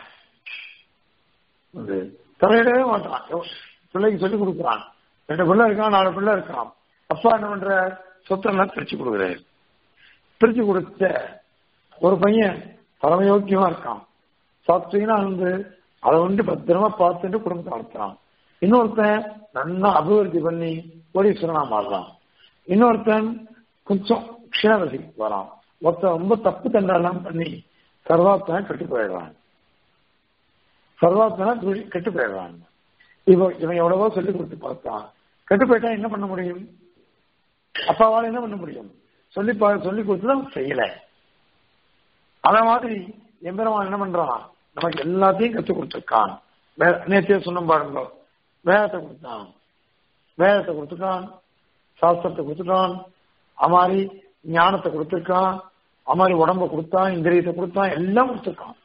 தலையிடவே மாட்டான் பிள்ளைக்கு சொல்லிக் கொடுக்குறான் ரெண்டு பிள்ளை இருக்கான் நாலு பிள்ளை இருக்கான் அப்பா என்ன பண்ற சொத்தெல்லாம் பிரிச்சு கொடுக்குறாரு பிரிச்சு கொடுத்த ஒரு பையன் பரமயோக்கியமா இருக்கான் சாத்வீனா வந்து அதை வந்து பத்திரமா பார்த்துட்டு குடும்பத்தை நடத்துறான் இன்னொருத்தன் நல்லா அபிவிருத்தி பண்ணி கோடீஸ்வரனா மாறுறான் இன்னொருத்தன் கொஞ்சம் க்ஷீணரசிக்கு வரான் ஒருத்தன் ரொம்ப தப்பு தண்டெல்லாம் பண்ணி சர்வாத்தனை கெட்டு போயிடுறான் சர்வாத்தனை கெட்டு போயிடுறான் இப்போ இவன் எவ்வளவோ சொல்லி கொடுத்து பார்த்தான் கெட்டு போயிட்டா என்ன பண்ண முடியும் அப்பாவால என்ன பண்ண முடியும் சொல்லி சொல்லி கொடுத்து அவன் செய்யல அத மாதிரி எம்பெருமான் என்ன பண்றான் நமக்கு எல்லாத்தையும் கற்றுக் கொடுத்துருக்கான் நேத்திய சொன்ன பாருங்க வேதத்தை கொடுத்தான் வேதத்தை கொடுத்துட்டான் சாஸ்திரத்தை கொடுத்துட்டான் அது மாதிரி ஞானத்தை கொடுத்துருக்கான் அது மாதிரி உடம்ப கொடுத்தான் இந்திரியத்தை கொடுத்தான் எல்லாம் கொடுத்துருக்கான்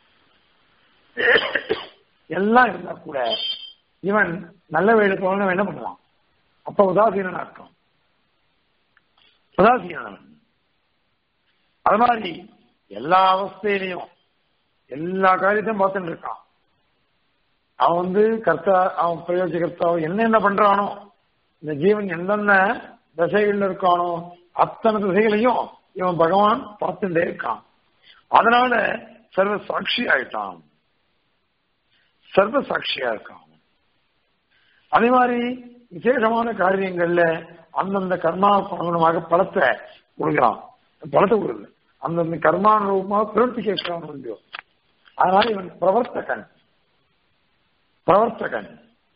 எல்லாம் இருந்தா கூட இவன் நல்ல வேலை தோணும் என்ன பண்ணுவான் அப்ப உதாசீனனா இருக்கான் உதாசீனன் அது மாதிரி எல்லா அவஸ்தையிலையும் எல்லா காரியத்தையும் பார்த்துட்டு இருக்கான் அவன் வந்து கர்த்தா அவன் பிரயோஜகர்த்தா என்ன என்ன பண்றானோ இந்த ஜீவன் என்னென்ன திசைகள்ல இருக்கானோ அத்தனை திசைகளையும் இவன் பகவான் பார்த்துட்டே இருக்கான் அதனால சர்வ சாட்சி ஆயிட்டான் சர்வ சாட்சியா இருக்கான் அதே மாதிரி விசேஷமான காரியங்கள்ல அந்தந்த கர்மாவுக்கு அனுகுணமாக பலத்தை கொடுக்குறான் பலத்தை கொடுக்குது அந்தந்த கர்மானுரூபமாக பிரவர்த்திக்க முடியும் அதனால இவன் பிரவர்த்தகன் பிரவர்த்தகன்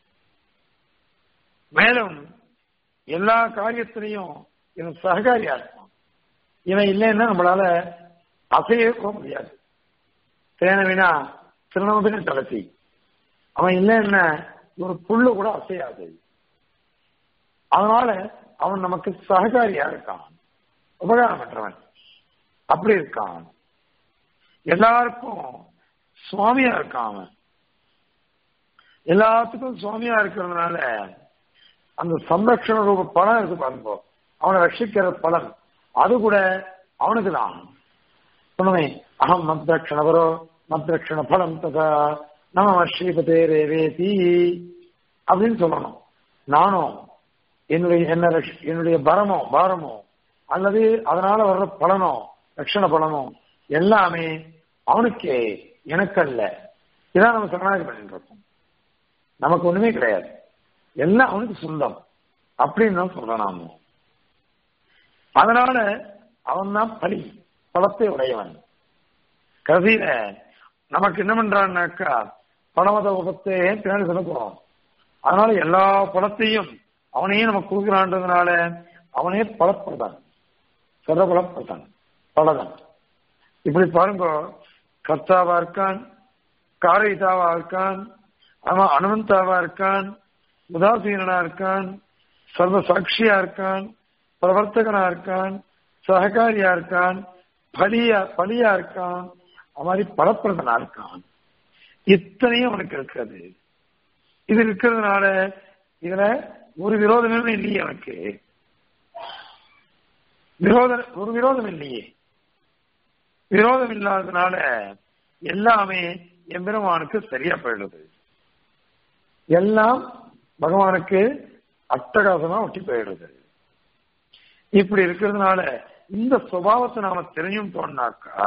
மேலும் எல்லா காரியத்திலையும் இவன் சககாரியா இருப்பான் இவன் இல்லைன்னா நம்மளால அசைய போக முடியாது தேனவினா திருநமதின தளர்த்தி அவன் இல்லைன்னா ஒரு புல்லு கூட அசையாது அதனால அவன் நமக்கு சககாரியா இருக்கான் உபகாரம் பெற்றவன் அப்படி இருக்கான் எல்லாருக்கும் சுவாமியா இருக்கான் அவன் எல்லாத்துக்கும் சுவாமியா இருக்கிறதுனால அந்த சம்ரக்ஷண ரூப பலன் இருக்கு பாருங்க அவனை ரட்சிக்கிற பலன் அது கூட அவனுக்கு தான் சொன்னமே அகம் மத்ரக்ஷணவரோ மத்ரக்ஷண பலம் ததா நம ஸ்ரீபதே ரேவேதி அப்படின்னு சொல்லணும் நானும் என்னுடைய என்ன என்னுடைய பரமோ பாரமோ அல்லது அதனால வர்ற பலனோ ரட்சண பலனோ எல்லாமே அவனுக்கே எனக்கு அல்ல இதான் நம்ம சரணாகி பண்ணிட்டு இருக்கோம் நமக்கு ஒண்ணுமே கிடையாது எல்லாம் அவனுக்கு சொந்தம் அப்படின்னு தான் சொல்றோம் நாம அதனால அவன் தான் பலி பலத்தை உடையவன் கதையில நமக்கு என்ன பண்றான்னாக்கா பணமத உபத்தை பின்னாடி சொல்ல போறோம் அதனால எல்லா பழத்தையும் அவனையே நமக்கு கொடுக்கிறான்றதுனால அவனே பலப்படுதான் சர்வபலப்படுதான் பலதான் இப்படி பாருங்க கர்த்தாவா இருக்கான் காரயிதாவா இருக்கான் அவன் அனுமந்தாவா இருக்கான் உதாசீனனா இருக்கான் சர்வ சாட்சியா இருக்கான் பிரவர்த்தகனா இருக்கான் சககாரியா இருக்கான் பலியா பலியா இருக்கான் அது மாதிரி பலப்பிரதனா இருக்கான் இத்தனையும் அவனுக்கு இருக்கிறது இது இருக்கிறதுனால இதுல ஒரு விரோதமே இல்லையே எனக்கு விரோதம் ஒரு விரோதம் இல்லையே விரோதம் இல்லாததுனால எல்லாமே எம்பெருமானுக்கு சரியா போயிடுது எல்லாம் பகவானுக்கு அட்டகாசமா ஒட்டி போயிடுது இப்படி இருக்கிறதுனால இந்த சுபாவத்தை நாம தெரிஞ்சுட்டோம்னாக்கா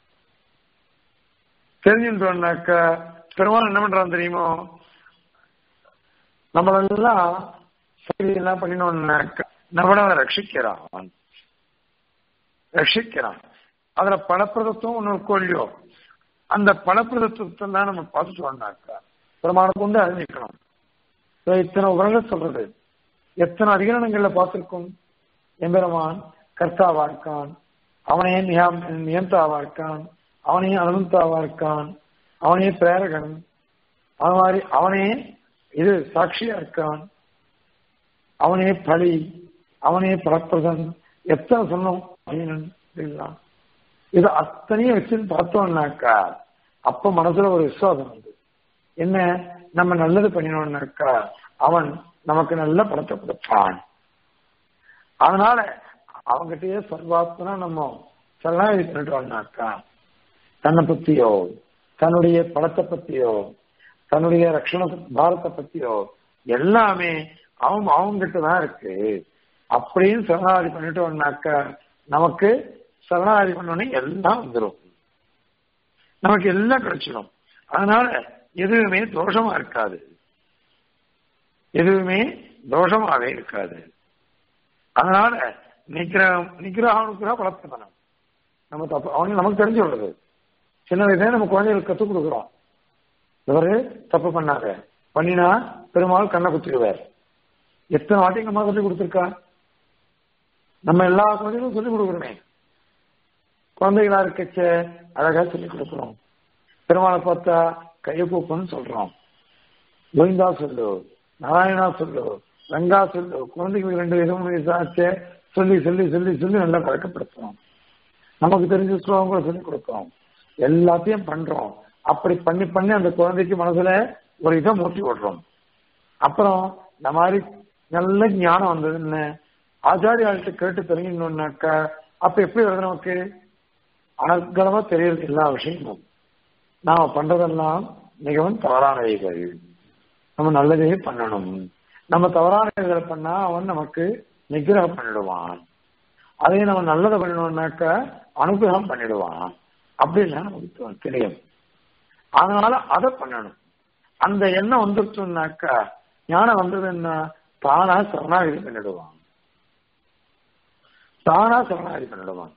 தெரிஞ்சுட்டோம்னாக்கா பெருமாள் என்ன பண்றான் தெரியுமோ நம்மளெல்லாம் சரி எல்லாம் பண்ணினோம்னாக்கா நம்மள ரட்சிக்கிறான் ரட்சிக்கிறான் அதுல பலப்பிரதத்துவம் ஒண்ணு இருக்கோ இல்லையோ அந்த பலப்பிரதத்துவத்தை தான் நம்ம பார்த்துட்டு வந்தாக்கா பிரமாணம் கொண்டு அறிஞ்சிக்கணும் இத்தனை உலக சொல்றது எத்தனை அதிகரணங்கள்ல பார்த்திருக்கோம் எம்பெருமான் கர்த்தாவா இருக்கான் அவனே நியந்தாவா இருக்கான் அவனே அனுமந்தாவா இருக்கான் அவனே பிரேரகன் அது மாதிரி அவனே இது சாட்சியா இருக்கான் அவனே பலி அவனே பரப்பிரதன் எத்தனை சொன்னோம் அப்படின்னு இது அத்தனையும் வச்சுன்னு பார்த்தோம்னாக்கா அப்ப மனசுல ஒரு விசுவாசம் வந்து என்ன நம்ம நல்லது பண்ணினோம்னாக்கா அவன் நமக்கு நல்ல படத்தை கொடுப்பான் அதனால அவங்ககிட்டயே சர்வாத்மனா நம்ம சரணாகி பண்ணிட்டோம்னாக்கா தன்னை பத்தியோ தன்னுடைய படத்தை பத்தியோ தன்னுடைய ரட்சண பாரத்தை பத்தியோ எல்லாமே அவன் அவங்ககிட்ட தான் இருக்கு அப்படின்னு சரணாகதி பண்ணிட்டோம்னாக்கா நமக்கு சரணாகதி பண்ணோடனே எல்லாம் வந்துடும் நமக்கு எல்லாம் கிடைச்சிடும் அதனால எதுவுமே தோஷமா இருக்காது எதுவுமே தோஷமாவே இருக்காது அதனால நிக்கிரகம் நிக்கிரகானுக்கிற வளர்த்தனம் நம்ம தப்பு அவனுக்கு நமக்கு தெரிஞ்சு விடுறது சின்ன வயசுல நம்ம குழந்தைகளுக்கு கற்றுக் கொடுக்குறோம் இவரு தப்பு பண்ணாத பண்ணினா பெருமாள் கண்ணை குத்திடுவார் எத்தனை வாட்டி எங்க அம்மா சொல்லி கொடுத்துருக்கா நம்ம எல்லா குழந்தைகளும் சொல்லிக் கொடுக்குறோமே குழந்தைகளா இருக்கச்ச அழகா சொல்லிக் கொடுக்குறோம் பெருமாளை பார்த்தா கையை கூப்புன்னு சொல்றோம் கோவிந்தா சொல்லு நாராயணா சொல்லு ரங்கா சொல்லு குழந்தைகளுக்கு ரெண்டு வயசு மூணு வயசு ஆச்சு சொல்லி சொல்லி சொல்லி சொல்லி நல்லா பழக்கப்படுத்துறோம் நமக்கு தெரிஞ்ச ஸ்லோகம் கூட சொல்லி கொடுக்கிறோம் எல்லாத்தையும் பண்றோம் அப்படி பண்ணி பண்ணி அந்த குழந்தைக்கு மனசுல ஒரு இதை மூட்டி விடுறோம் அப்புறம் இந்த மாதிரி நல்ல ஞானம் வந்ததுன்னு ஆச்சாரியாள்கிட்ட கேட்டு தெரிஞ்சுக்கணும்னாக்கா அப்ப எப்படி வருது நமக்கு அனர்கலமா தெரியுது எல்லா விஷயமும் நாம பண்றதெல்லாம் மிகவும் தவறானவைகள் நம்ம நல்லதையே பண்ணணும் நம்ம தவறானவைகளை பண்ணா அவன் நமக்கு நிகிரகம் பண்ணிடுவான் அதே நம்ம நல்லதை பண்ணணும்னாக்கா அனுகிரகம் பண்ணிடுவான் அப்படின்லாம் நமக்கு தெரியும் அதனால அதை பண்ணணும் அந்த எண்ணம் வந்துருச்சுனாக்கா ஞானம் வந்ததுன்னா தானா சரணாகதி பண்ணிடுவான் தானா சரணாகதி பண்ணிடுவான்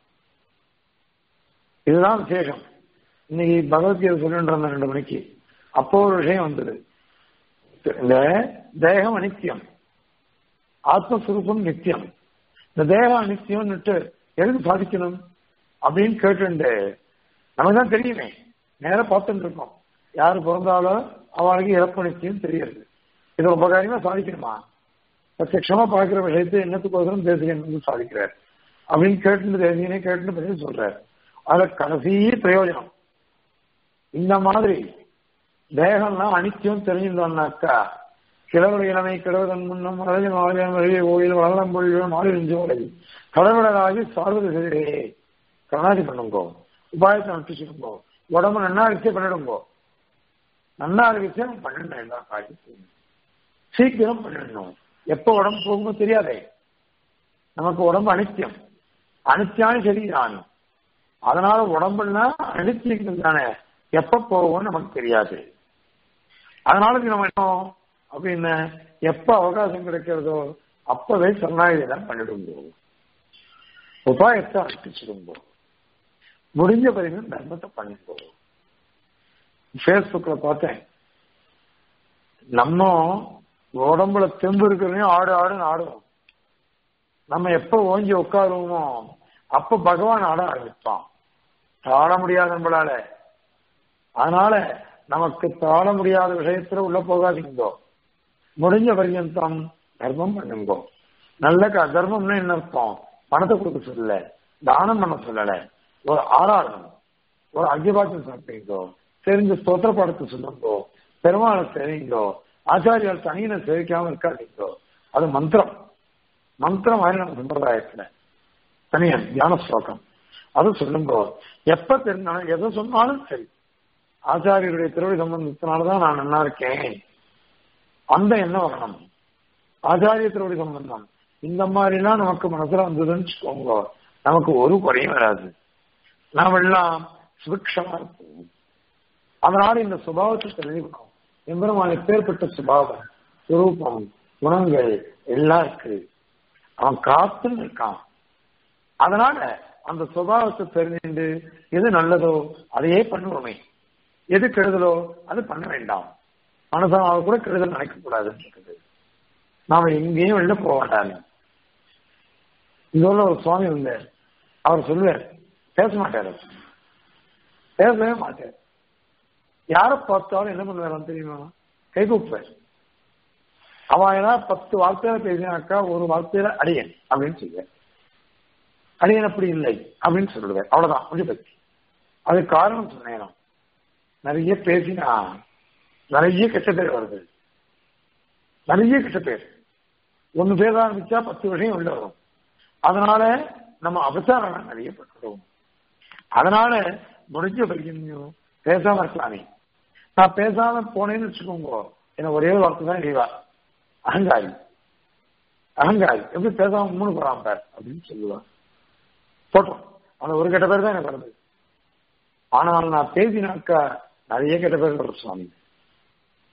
இதுதான் விசேஷம் இன்னைக்கு பகவத்கீதை சொல்லிட்டு ரெண்டு மணிக்கு அப்போ ஒரு விஷயம் வந்தது இந்த தேகம் அனித்தியம் ஆத்மஸ்வரூபம் நித்தியம் இந்த தேகம் அனித்தியம்னுட்டு எதுக்கு சாதிக்கணும் அப்படின்னு கேட்டு நமக்கு தான் தெரியுமே நேரம் பார்த்துட்டு இருக்கோம் யாரு பிறந்தாலும் அவளுக்கு இறப்பு நிச்சயம் தெரியாது இது ரொம்ப காரியமா சாதிக்கணுமா பிரத்யட்சமா பார்க்கிற விஷயத்தை என்னத்துக்கோசரம் தேசிகன் சாதிக்கிறார் அப்படின்னு கேட்டு தேசிகனே கேட்டு பற்றி சொல்றாரு அதுல கடைசி பிரயோஜனம் இந்த மாதிரி தேகம்லாம் அனித்தியம் தெரிஞ்சிருந்தோம்னாக்கா கிழவரை இளமை கிழவதன் முன்னம் மழை மாலையம் வழியை கோயில் வளரம் பொழிவு மாலிஞ்சு உலகி கடவுளராகி சார்வது செய்தே கருணாதி பண்ணுங்கோ உபாயத்தை அனுப்பிச்சுக்கோங்கோ உடம்பு நன்னா வச்சே பண்ணிடுங்கோ நன்னா வச்சே பண்ணணும் எல்லா காரியத்தையும் சீக்கிரம் பண்ணிடணும் எப்ப உடம்பு போகுமோ தெரியாதே நமக்கு உடம்பு அனித்தியம் அனித்தியான சரீரான் அதனால உடம்புன்னா அனித்தியங்கள் தானே எப்ப போகும்னு நமக்கு தெரியாது அதனால நம்ம என்ன அப்படின்னு எப்ப அவகாசம் கிடைக்கிறதோ அப்பவே சரணாகதி தான் பண்ணிடுங்கோ உபாயத்தை அனுப்பிச்சிடுங்கோ முடிஞ்ச பிறகு தர்மத்தை பண்ணிக்கோ பேஸ்புக்ல பார்த்தேன் நம்ம உடம்புல தெம்பு இருக்கிறதையும் ஆடு ஆடுன்னு ஆடுவோம் நம்ம எப்ப ஓஞ்சி உட்காருவோமோ அப்ப பகவான் ஆட ஆரம்பிப்பான் தாழ முடியாத நம்மளால அதனால நமக்கு தாழ முடியாத விஷயத்துல உள்ள போகாதீங்கோ முடிஞ்ச பர்யந்தம் தர்மம் பண்ணுங்கோ நல்ல தர்மம்னு என்ன அர்த்தம் பணத்தை கொடுக்க சொல்லல தானம் பண்ண சொல்லல ஒரு ஆராதனம் ஒரு அக்யபாத்தியம் சாப்பிட்டீங்கோ தெரிஞ்ச ஸ்தோத்திர பாடத்தை சொல்லுங்கோ பெருமாளை தெரியுங்கோ ஆச்சாரியால் தனியின சேவிக்காம இருக்காதீங்கோ அது மந்திரம் மந்திரம் மாதிரி நம்ம சம்பிரதாயத்துல தனியன் தியான ஸ்லோகம் அது சொல்லுங்கோ எப்ப தெரிஞ்சாலும் எதை சொன்னாலும் சரி ஆச்சாரியருடைய திருவடி சம்பந்தத்தினாலதான் நான் நல்லா இருக்கேன் அந்த எண்ணம் வரணும் ஆச்சாரிய திருவடி சம்பந்தம் இந்த மாதிரிலாம் நமக்கு மனசுல வந்ததுன்னு வச்சுக்கோங்க நமக்கு ஒரு குறையும் வராது நாம் எல்லாம் சுபிக்ஷமா இருப்போம் அதனால இந்த சுபாவத்தை தெரிஞ்சுக்கணும் எம்பெருமான பேர்பட்ட சுபாவம் சுரூபம் குணங்கள் எல்லாம் இருக்கு அவன் காத்துன்னு இருக்கான் அதனால அந்த சுபாவத்தை தெரிஞ்சுட்டு எது நல்லதோ அதையே பண்ணுவோமே எது கெடுதலோ அது பண்ண வேண்டாம் மனசாக கூட கெடுதல் நினைக்க கூடாதுன்னு இருக்குது நாம எங்கேயும் வெளில போக மாட்டாங்க இங்க உள்ள ஒரு சுவாமி இருந்தார் அவர் சொல்லுவார் பேச மாட்டாரு பேசவே மாட்டார் யாரை பார்த்தாலும் என்ன பண்ணுவார் தெரியுமா கை கூப்புவார் அவன் ஏதாவது பத்து வார்த்தையில பேசினாக்கா ஒரு வார்த்தையில அடியன் அப்படின்னு சொல்லுவார் அடியன் அப்படி இல்லை அப்படின்னு சொல்லுவார் அவ்வளவுதான் கொஞ்சம் பத்தி அது காரணம் சொன்னேன் நிறைய பேசினா நிறைய கெட்ட பேர் வருது நிறைய கெட்ட பேர் ஒன்னு பேர் ஆரம்பிச்சா பத்து விஷயம் உள்ள வரும் அதனால நம்ம அபசாரம் நிறைய பட்டுடுவோம் அதனால முடிஞ்ச வரைக்கும் பேசாம இருக்கலாமே நான் பேசாம போனேன்னு வச்சுக்கோங்க என்ன ஒரே ஒரு வார்த்தை தான் இறைவா அகங்காரி அகங்காரி எப்படி பேசாம மூணு போறான் பார் அப்படின்னு சொல்லுவான் போட்டோம் அந்த ஒரு கெட்ட பேர் தான் எனக்கு வருது ஆனால் நான் பேசினாக்கா நிறைய கெட்ட பேர் வரும் சுவாமி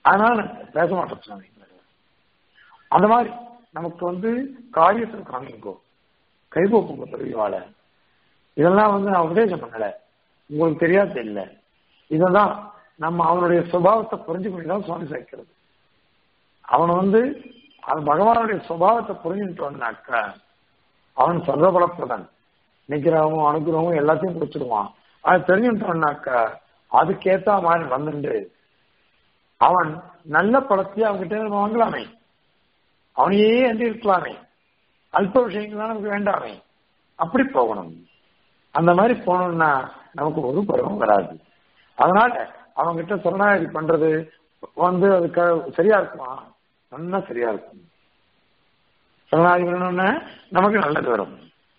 அதனால நான் பேச மாட்டேன் சுவாமி அந்த மாதிரி நமக்கு வந்து காரியத்தில் காமிங்கோ கைகோப்புங்க பெரியவாள இதெல்லாம் வந்து நான் உபதேசம் பண்ணல உங்களுக்கு தெரியாது இல்லை இதெல்லாம் நம்ம அவனுடைய சுபாவத்தை புரிஞ்சுக்கொண்டு தான் சுவாமி சேர்க்கிறது அவன் வந்து அது பகவானுடைய சுபாவத்தை புரிஞ்சுட்டோம்னாக்கா அவன் சர்வபலப்பிரதன் நிக்கிறவன் அனுக்கிறவன் எல்லாத்தையும் கொடுத்துடுவான் அது தெரிஞ்சுட்டோம்னாக்கா அதுக்கேத்த மாதிரி வந்துட்டு அவன் நல்ல பழத்தையே அவன்கிட்ட வாங்கலாமே அவனையே என்று இருக்கலாமே அல்ப விஷயங்கள் நமக்கு வேண்டாமே அப்படி போகணும் அந்த மாதிரி போனோம்னா நமக்கு ஒரு பருவம் வராது அதனால அவங்கிட்ட சரணாகதி பண்றது வந்து அதுக்கு சரியா இருக்குமா நல்லா சரியா இருக்கும் சரணாகதி பண்ணணும்னா நமக்கு நல்லது வரும்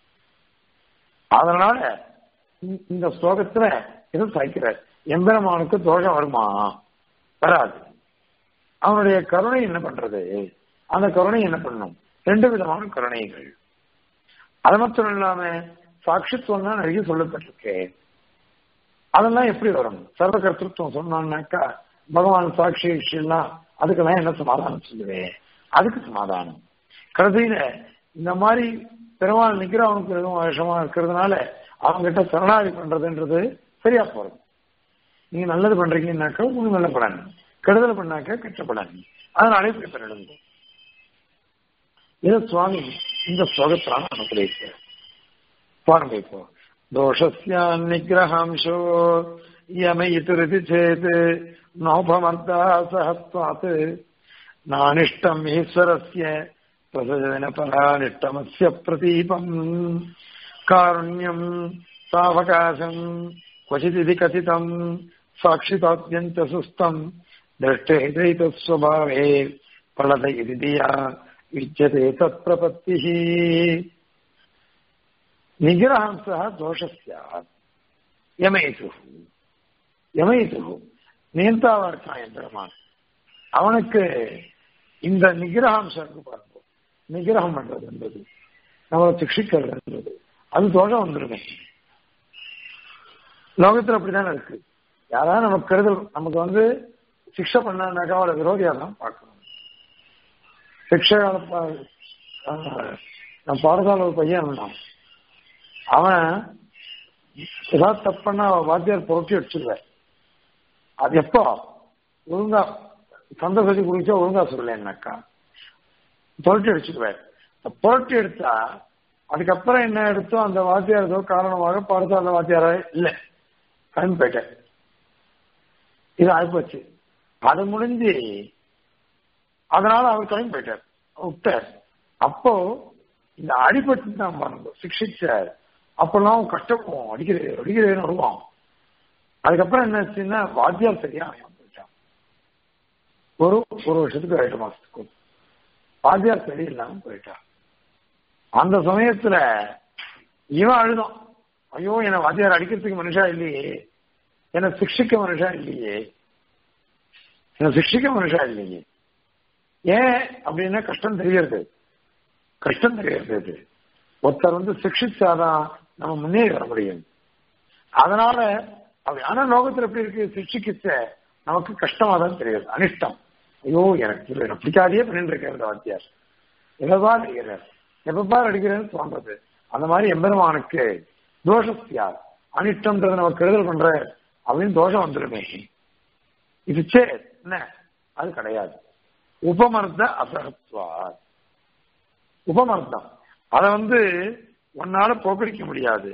அதனால இந்த ஸ்லோகத்துல இது சாய்க்கிற எம்பெருமானுக்கு தோஷம் வருமா வராது அவனுடைய கருணை என்ன பண்றது அந்த கருணை என்ன பண்ணும் ரெண்டு விதமான கருணைகள் அது மட்டும் இல்லாம சாட்சித்துவம் தான் நிறைய சொல்லப்பட்டிருக்கு அதெல்லாம் எப்படி வரும் சர்வ கர்த்தத்துவம் சொன்னான்னாக்கா பகவான் சாட்சி விஷயம்லாம் அதுக்கெல்லாம் என்ன சமாதானம் சொல்லுவேன் அதுக்கு சமாதானம் கடைசியில இந்த மாதிரி பெருமாள் நிக்கிறவனுக்கு எதுவும் விஷமா இருக்கிறதுனால அவங்ககிட்ட சரணாதி பண்றதுன்றது சரியா போறது நீங்க நல்லது பண்றீங்கன்னாக்கா உங்களுக்கு நல்ல பலன் கெடுதல் பண்ணாக்க கெட்ட பலன் அதனாலே இப்படி பண்ணிடுங்க இதை சுவாமி இந்த ஸ்லோகத்திலான அனுகிரகிக்கிறார் பாருங்க இப்போ दोषस्यान्निग्रहांशो यमयितुरिति चेत् नौपमर्दासहत्वात् नानिष्टम् ईश्वरस्य प्रसजनपरानिष्टमस्य प्रतीपम् कारुण्यम् सावकाशम् क्वचिदिति कथितम् साक्षितात्यम् च सुस्तम् दृष्टेतैतस्वभावे फलत इति धिया विद्यते तत्प्रपत्तिः நிகிரஹம்சா தோஷஸ்யா யமயது யமயது நியந்தாவா இருக்கான் என் பெருமான் அவனுக்கு இந்த நிகிரஹம்சம் இருக்கு பாருங்க நிகிரகம் பண்றது என்பது நம்மளை சிக்ஷிக்கிறது என்பது அது தோஷம் வந்துருமே லோகத்துல அப்படித்தானே இருக்கு யாராவது நமக்கு கருதல் நமக்கு வந்து சிக்ஷை பண்ணாக்கா அவளை விரோதியா தான் பார்க்கணும் சிக்ஷை நம்ம பாடசாலை ஒரு பையன் இருந்தான் அவன் ஏதாவது தப்புன்னா வாத்தியார் புரட்டி அடிச்சிருவேன் அது எப்போ ஒழுங்கா சந்த சொல்லி குடிச்சா ஒழுங்கா சொல்லலைன்னாக்கா புரட்டி அடிச்சிருவேன் புரட்டி எடுத்தா அதுக்கப்புறம் என்ன எடுத்தோ அந்த வாத்தியார் ஏதோ காரணமாக பாடசாலை வாத்தியார இல்லை கிளம்பி போயிட்டேன் இது ஆயிப்போச்சு அது முடிஞ்சு அதனால அவர் கிளம்பி போயிட்டார் விட்டார் அப்போ இந்த அடிபட்டு தான் பாருங்க சிக்ஷிச்சார் அப்பெல்லாம் கஷ்டப்படுவோம் அடிக்கிறது அடிக்கிறேன்னு வருவான் அதுக்கப்புறம் என்னாச்சுன்னா வாத்தியார் சரியா அவன் போயிட்டான் ஒரு ஒரு வருஷத்துக்கு ரெண்டு மாசத்துக்கு வாத்தியார் சரியில்லாம போயிட்டான் அந்த சமயத்துல இவன் அழுதான் ஐயோ என்ன வாத்தியார் அடிக்கிறதுக்கு மனுஷா இல்லையே என்ன சிக்ஷிக்க மனுஷா இல்லையே என்ன சிக்ஷிக்க மனுஷா இல்லையே ஏன் அப்படின்னா கஷ்டம் தெரியறது கஷ்டம் தெரியாது ஒருத்தர் வந்து சிக்ஷிச்சாதான் நம்ம முன்னேறி வர முடியும் அதனால அப்படி ஆனா லோகத்துல எப்படி இருக்கு சிக்ஷிக்கிச்ச நமக்கு கஷ்டமா தான் தெரியாது அனிஷ்டம் ஐயோ எனக்கு எனக்கு பிடிக்காதே பண்ணிட்டு இருக்கேன் இந்த வாத்தியார் எப்பப்பா அடிக்கிறார் எப்பப்பா அடிக்கிறேன்னு தோன்றது அந்த மாதிரி எம்பெருமானுக்கு தோஷத்தியார் அனிஷ்டம்ன்றது நம்ம கெடுதல் பண்ற அப்படின்னு தோஷம் வந்துருமே இது சே என்ன அது கிடையாது உபமர்த்த அசகத்வார் உபமர்த்தம் அதை வந்து உன்னால போக்கடிக்க முடியாது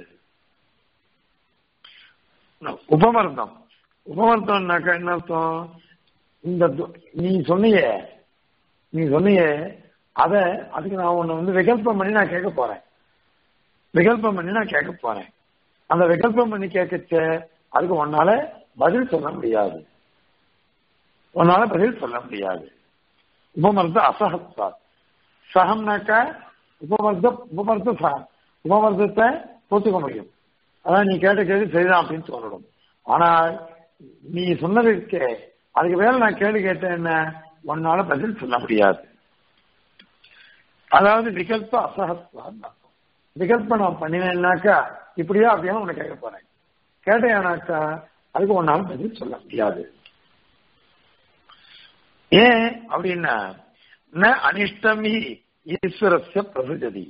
உபமர்த்தம் உபமர்த்தம்னாக்கா என்ன அர்த்தம் இந்த நீ சொன்னிய நீ சொன்னிய அத அதுக்கு நான் உன்னை வந்து விகல்பம் பண்ணி நான் கேட்க போறேன் விகல்பம் பண்ணி நான் கேட்க போறேன் அந்த விகல்பம் பண்ணி கேட்கச்ச அதுக்கு உன்னால பதில் சொல்ல முடியாது உன்னால பதில் சொல்ல முடியாது உபமர்த்த அசகத்வா சகம்னாக்கா உபமர்த்த உபமர்த்த சகம் உபமர்த்தத்தை ஒத்துக்க முடியும் அதான் நீ கேட்ட கேள்வி சரிதான் அப்படின்னு சொல்லணும் ஆனால் நீ சொன்னது இருக்கே அதுக்கு வேலை நான் கேள்வி கேட்டேன் என்ன உன்னால பதில் சொல்ல முடியாது அதாவது விகல்ப அசகத்வான்னு அர்த்தம் விகல்பம் நான் பண்ணினேன்னாக்கா இப்படியா அப்படியா உன்னை கேட்க போறேன் கேட்டேனாக்கா அதுக்கு உன்னால பதில் சொல்ல முடியாது ஏன் அப்படின்னா ந அனிஷ்டமி ஈஸ்வரஸ்ய பிரசுஜதி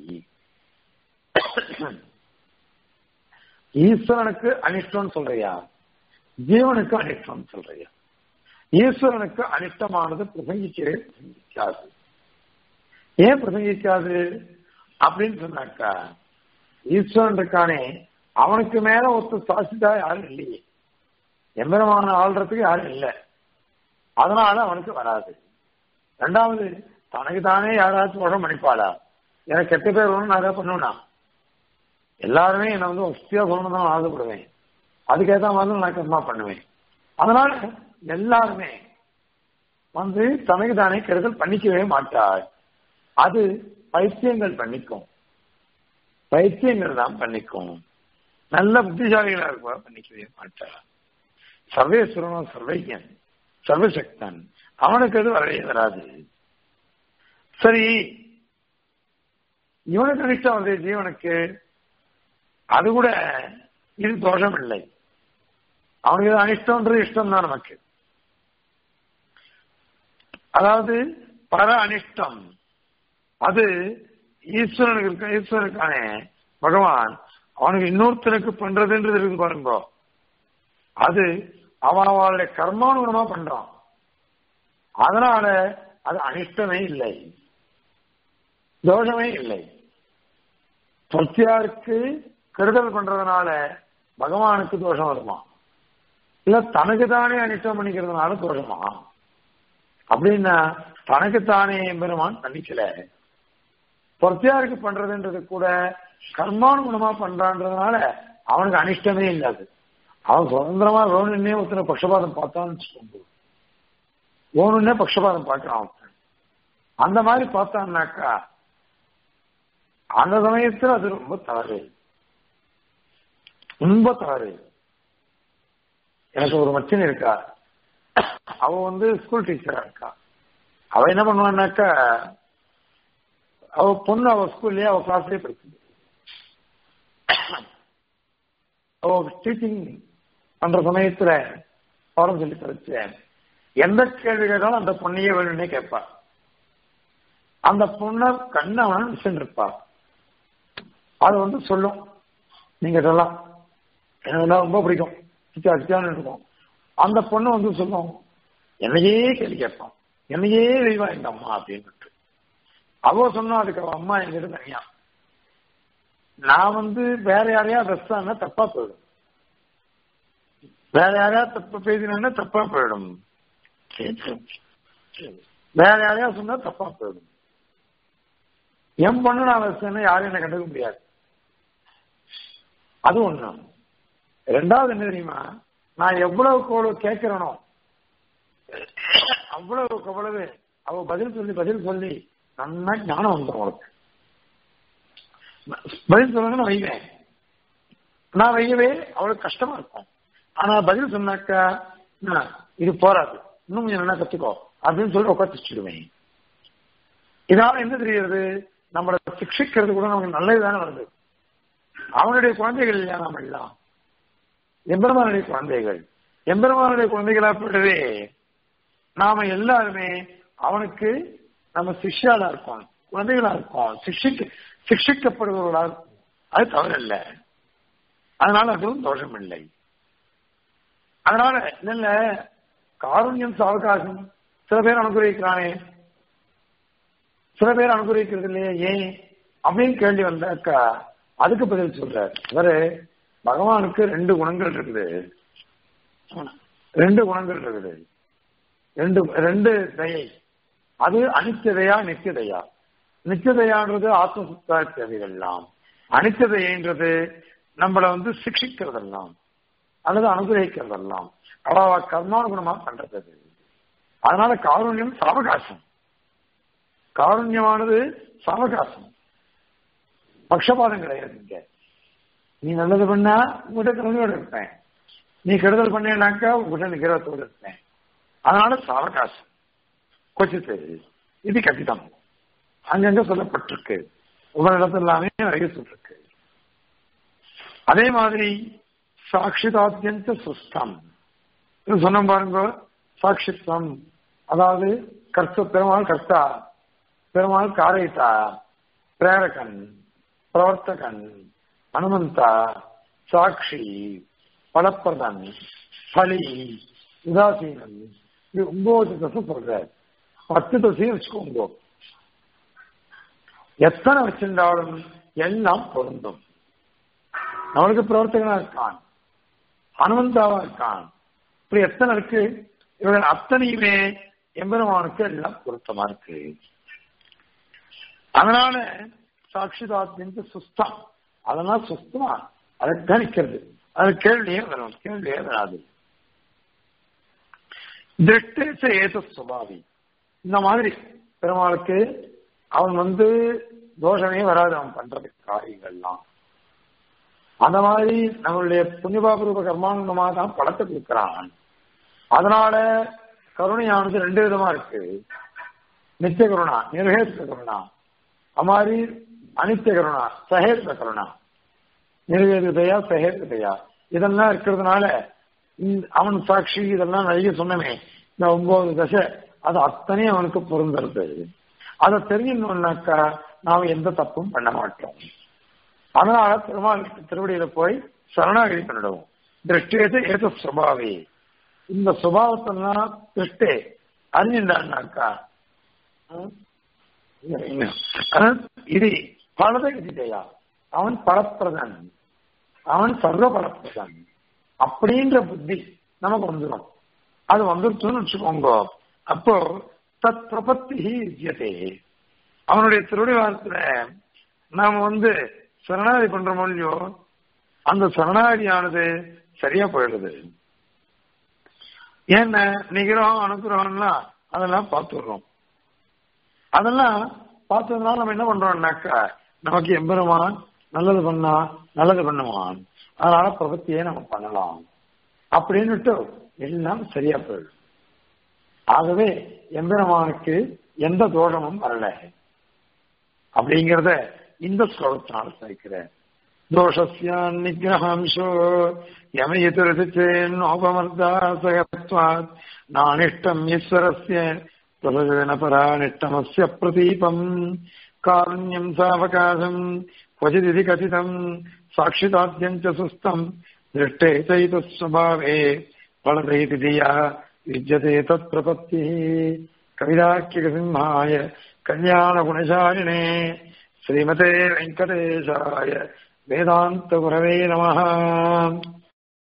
ஈஸ்வரனுக்கு அனிஷ்டம்னு சொல்றியா ஜீவனுக்கு அனிஷ்டம்னு சொல்றியா ஈஸ்வரனுக்கு அனிஷ்டமானது பிரசங்கிக்கவே பிரசங்கிக்காது ஏன் பிரசங்கிக்காது அப்படின்னு சொன்னாக்கா ஈஸ்வரன் இருக்கானே அவனுக்கு மேல ஒருத்தர் சாட்சிதா யாரும் இல்லையே எம்பெருமான ஆள்றதுக்கு யாரும் இல்லை அதனால அவனுக்கு வராது ரெண்டாவது தனக்கு தானே யாராச்சும் உடம்பு பண்ணிப்பாளா எனக்கு கெட்ட பேர் வேணும் நான் ஏதாவது பண்ணுவேனா எல்லாருமே என்னை வந்து வசதியா சொல்லணும் தான் ஆசைப்படுவேன் அதுக்கேற்ற மாதிரி நான் கர்மா பண்ணுவேன் அதனால எல்லாருமே வந்து தனக்கு தானே கெடுதல் பண்ணிக்கவே மாட்டாள் அது பைத்தியங்கள் பண்ணிக்கும் பைத்தியங்கள் தான் பண்ணிக்கும் நல்ல புத்திசாலிகளா இருப்பா பண்ணிக்கவே மாட்டாள் சர்வேஸ்வரனும் சர்வையன் சர்வசக்தன் அவனுக்கு அது வரவே வராது சரி இவனுக்கு அனிஷ்டம் வந்து ஜீவனுக்கு அது கூட இது தோஷம் இல்லை அவனுக்கு இது அனிஷ்டம்ன்றது இஷ்டம் தான் நமக்கு அதாவது பர அனிஷ்டம் அது ஈஸ்வரனுக்கு இருக்க ஈஸ்வரனுக்கானே பகவான் அவனுக்கு இன்னொருத்தனுக்கு பண்றதுன்றது இருக்கு பாருங்க அது அவன் அவளுடைய கர்மானுகுணமா பண்றான் அதனால அது அனிஷ்டமே இல்லை தோஷமே இல்லை சத்தியாருக்கு கெடுதல் பண்றதுனால பகவானுக்கு தோஷம் வருமா இல்ல தனக்கு தானே அனிஷ்டம் பண்ணிக்கிறதுனால தோஷமா அப்படின்னா தனக்கு தானே பெருமான் பண்ணிக்கல பொறுத்தியாருக்கு பண்றதுன்றது கூட கர்மானுகுணமா பண்றான்றதுனால அவனுக்கு அனிஷ்டமே இல்லாது அவன் சுதந்திரமா வேணும்னே ஒருத்தனை பட்சபாதம் பார்த்தான்னு வச்சுக்கோங்க வேணும்னே பட்சபாதம் பார்க்கிறான் ஒருத்தன் அந்த மாதிரி பார்த்தான்னாக்கா அந்த சமயத்துல அது ரொம்ப தவறு ரொம்ப தவறு எனக்கு ஒரு மச்சின் இருக்கா அவ வந்து ஸ்கூல் டீச்சரா இருக்கா அவ என்ன பண்ணுவான்னாக்கா அவ பொண்ணு அவ ஸ்கூல்லயே அவ கிளாஸ்லயே படிக்குது அவ டீச்சிங் பண்ற சமயத்துல பாடம் சொல்லி படிச்ச எந்த கேள்வி கேட்டாலும் அந்த பொண்ணையே வேணும்னே கேட்பா அந்த பொண்ணை கண்ண அவன் இருப்பா அது வந்து சொல்லும் நீங்க சொல்லலாம் எனக்கு ரொம்ப பிடிக்கும் சிச்சா சிச்சான்னு இருக்கும் அந்த பொண்ணு வந்து சொல்லும் என்னையே கேள்வி கேட்பான் என்னையே தெய்வா எங்க அம்மா அப்படின்னு அவ சொன்னா அதுக்கு அவ அம்மா எங்கிட்ட தனியா நான் வந்து வேற யாரையா ரஸ்தான்னா தப்பா போயிடும் வேற யாரையா தப்பா பேசினா தப்பா போயிடும் வேற யாரையா சொன்னா தப்பா போயிடும் என் பொண்ணு நான் வச்சேன்னா யாரும் என்ன கண்டுக்க முடியாது அது ஒண்ணு ரெண்டாவது என்ன தெரியுமா நான் எவ்வளவுக்கு எவ்வளவு கேட்கிறேனோ அவ்வளவுக்கு அவ்வளவு அவ பதில் சொல்லி பதில் சொல்லி நல்லா ஞானம் வந்துடும் அவளுக்கு பதில் சொல்லுங்க நான் வைவேன் நான் வையவே அவளுக்கு கஷ்டமா இருக்கும் ஆனா பதில் சொன்னாக்கா இது போராது இன்னும் கொஞ்சம் நல்லா கத்துக்கோ அப்படின்னு சொல்லி உட்காந்துச்சிடுவேன் இதனால என்ன தெரியுது நம்மளை சிக்ஷிக்கிறது கூட நமக்கு நல்லது தானே வருது அவனுடைய குழந்தைகள் இல்லையா நாம எல்லாம் எம்பெருமானுடைய குழந்தைகள் எம்பெருமானுடைய குழந்தைகளா போயிடவே நாம எல்லாருமே அவனுக்கு நம்ம சிஷ்யாலா இருக்கோம் குழந்தைகளா இருக்கோம் சிக்ஷிக்க சிக்ஷிக்கப்படுபவர்களா இருக்கும் அது தவறல்ல அதனால அதுவும் தோஷம் இல்லை அதனால இல்ல காருண்யம் சாவகாசம் சில பேர் அனுகிரகிக்கிறானே சில பேர் அனுகிரகிக்கிறது இல்லையே ஏன் அப்படின்னு கேள்வி வந்தாக்கா அதுக்கு பதில் சொல்றார் இவரு பகவானுக்கு ரெண்டு குணங்கள் இருக்குது ரெண்டு குணங்கள் இருக்குது ரெண்டு ரெண்டு தயை அது அனிச்சதையா நித்தியதையா நித்தியதையான்றது ஆத்மசுத்தா தேவைகள்லாம் அனிச்சதைன்றது நம்மளை வந்து சிக்ஷிக்கிறதெல்லாம் அல்லது அனுகிரகிக்கிறதெல்லாம் அவ கர்மானுகுணமா பண்றது அதனால காருண்யம் சாவகாசம் காருண்யமானது சாவகாசம் பக்ஷபாதம் கிடையாது இங்க நீ நல்லது பண்ணா உங்ககிட்ட கருணையோடு இருப்பேன் நீ கெடுதல் பண்ணேனாக்கா உங்ககிட்ட நிகரத்தோடு இருப்பேன் அதனால சாவகாசம் கொச்சித்து இது கட்டிதம் அங்கங்க சொல்லப்பட்டிருக்கு ஒவ்வொரு இடத்துல எல்லாமே நிறைய சொல்லிருக்கு அதே மாதிரி சாட்சிதாத்தியந்த சுஸ்தம் சொன்ன பாருங்க சாட்சித்வம் அதாவது கர்த்த பெருமாள் கர்த்தா பெருமாள் காரைத்தா பிரேரகன் பிரவர்த்தகன் அனுமந்தா சாட்சி பலப்பிரதன் பலி உதாசீனன் இது ஒன்பது தசை சொல்றாரு பத்து தசையும் வச்சுக்கோங்க எத்தனை வச்சிருந்தாலும் எல்லாம் பொருந்தும் நம்மளுக்கு பிரவர்த்தகனா இருக்கான் அனுமந்தாவா இருக்கான் இப்படி எத்தனை இருக்கு இவர்கள் அத்தனையுமே எம்பெருமானுக்கு எல்லாம் பொருத்தமா இருக்கு அதனால சாட்சிதாத்மின் சுஸ்தம் அதெல்லாம் சுஸ்தமா அதை கணிக்கிறது அது கேள்வியே வரும் கேள்வியே வராது திருஷ்டேச ஏத சுபாவி இந்த மாதிரி பெருமாளுக்கு அவன் வந்து தோஷமே வராது அவன் பண்றது காரியங்கள்லாம் அந்த மாதிரி நம்மளுடைய புண்ணியபாபரூப கர்மானந்தமாக தான் படத்தை கொடுக்கிறான் அதனால கருணையானது ரெண்டு விதமா இருக்கு நித்திய கருணா நிர்ஹேத கருணா அமாரி அனித்திய கருணா சஹேத கருணா நிர்வேதிதையா சஹேதிதையா இதெல்லாம் இருக்கிறதுனால அவன் சாட்சி இதெல்லாம் நிறைய சொன்னமே இந்த ஒன்பது தசை அது அத்தனையும் அவனுக்கு பொருந்துறது அதை தெரிஞ்சுக்கணும்னாக்கா நாம எந்த தப்பும் பண்ண மாட்டோம் அதனால பெருமாள் திருவடியில போய் சரணாகதி பண்ணிடுவோம் திருஷ்டேது ஏத சுபாவே இந்த சுபாவத்தெல்லாம் திருஷ்டே அறிஞ்சின்றான்னாக்கா இது பலதகதிதையா அவன் பலப்பிரதன் அவன் சர்வ பலப்பிரதன் அப்படின்ற புத்தி நமக்கு வந்துடும் அது வந்துருச்சுன்னு வச்சுக்கோங்க அப்போ தத் பிரபத்தி வித்தியதே அவனுடைய திருவிழாத்துல நாம வந்து சரணாதி பண்றோமோ இல்லையோ அந்த சரணாதியானது சரியா போயிடுது ஏன்னா நிகிரகம் அனுகிரகம்லாம் அதெல்லாம் பார்த்துடுறோம் அதெல்லாம் பார்த்ததுனால நம்ம என்ன பண்றோம்னாக்கா நமக்கு எம்பெருமான் நல்லது பண்ணா நல்லது பண்ணுவான் அதனால பிரபத்தியே நம்ம பண்ணலாம் அப்படின்னுட்டு எல்லாம் சரியா போயிடும் ஆகவே எம்பெருமானுக்கு எந்த தோஷமும் வரல அப்படிங்கிறத இந்த ஸ்லோகத்தினால் சேர்க்கிறேன் தோஷஸ்ய நிகிரகாம்சோ யமயதுரதிச்சேன்னோபமர்தாசகத்வாத் நானிஷ்டம் ஈஸ்வரஸ்ய பிரசஜனபரானிஷ்டமஸ்ய பிரதீபம் காருண்யம் சாவகாசம் क्वचिदिति कथितम् साक्षिताद्यम् च सुस्तम् दृष्टे चैतस्वभावे फलदैति धिया युज्यते तत्प्रपत्तिः कविदाख्यकसिंहाय कल्याणगुणशालिने श्रीमते वेङ्कटेशाय वेदान्तगुरवे नमः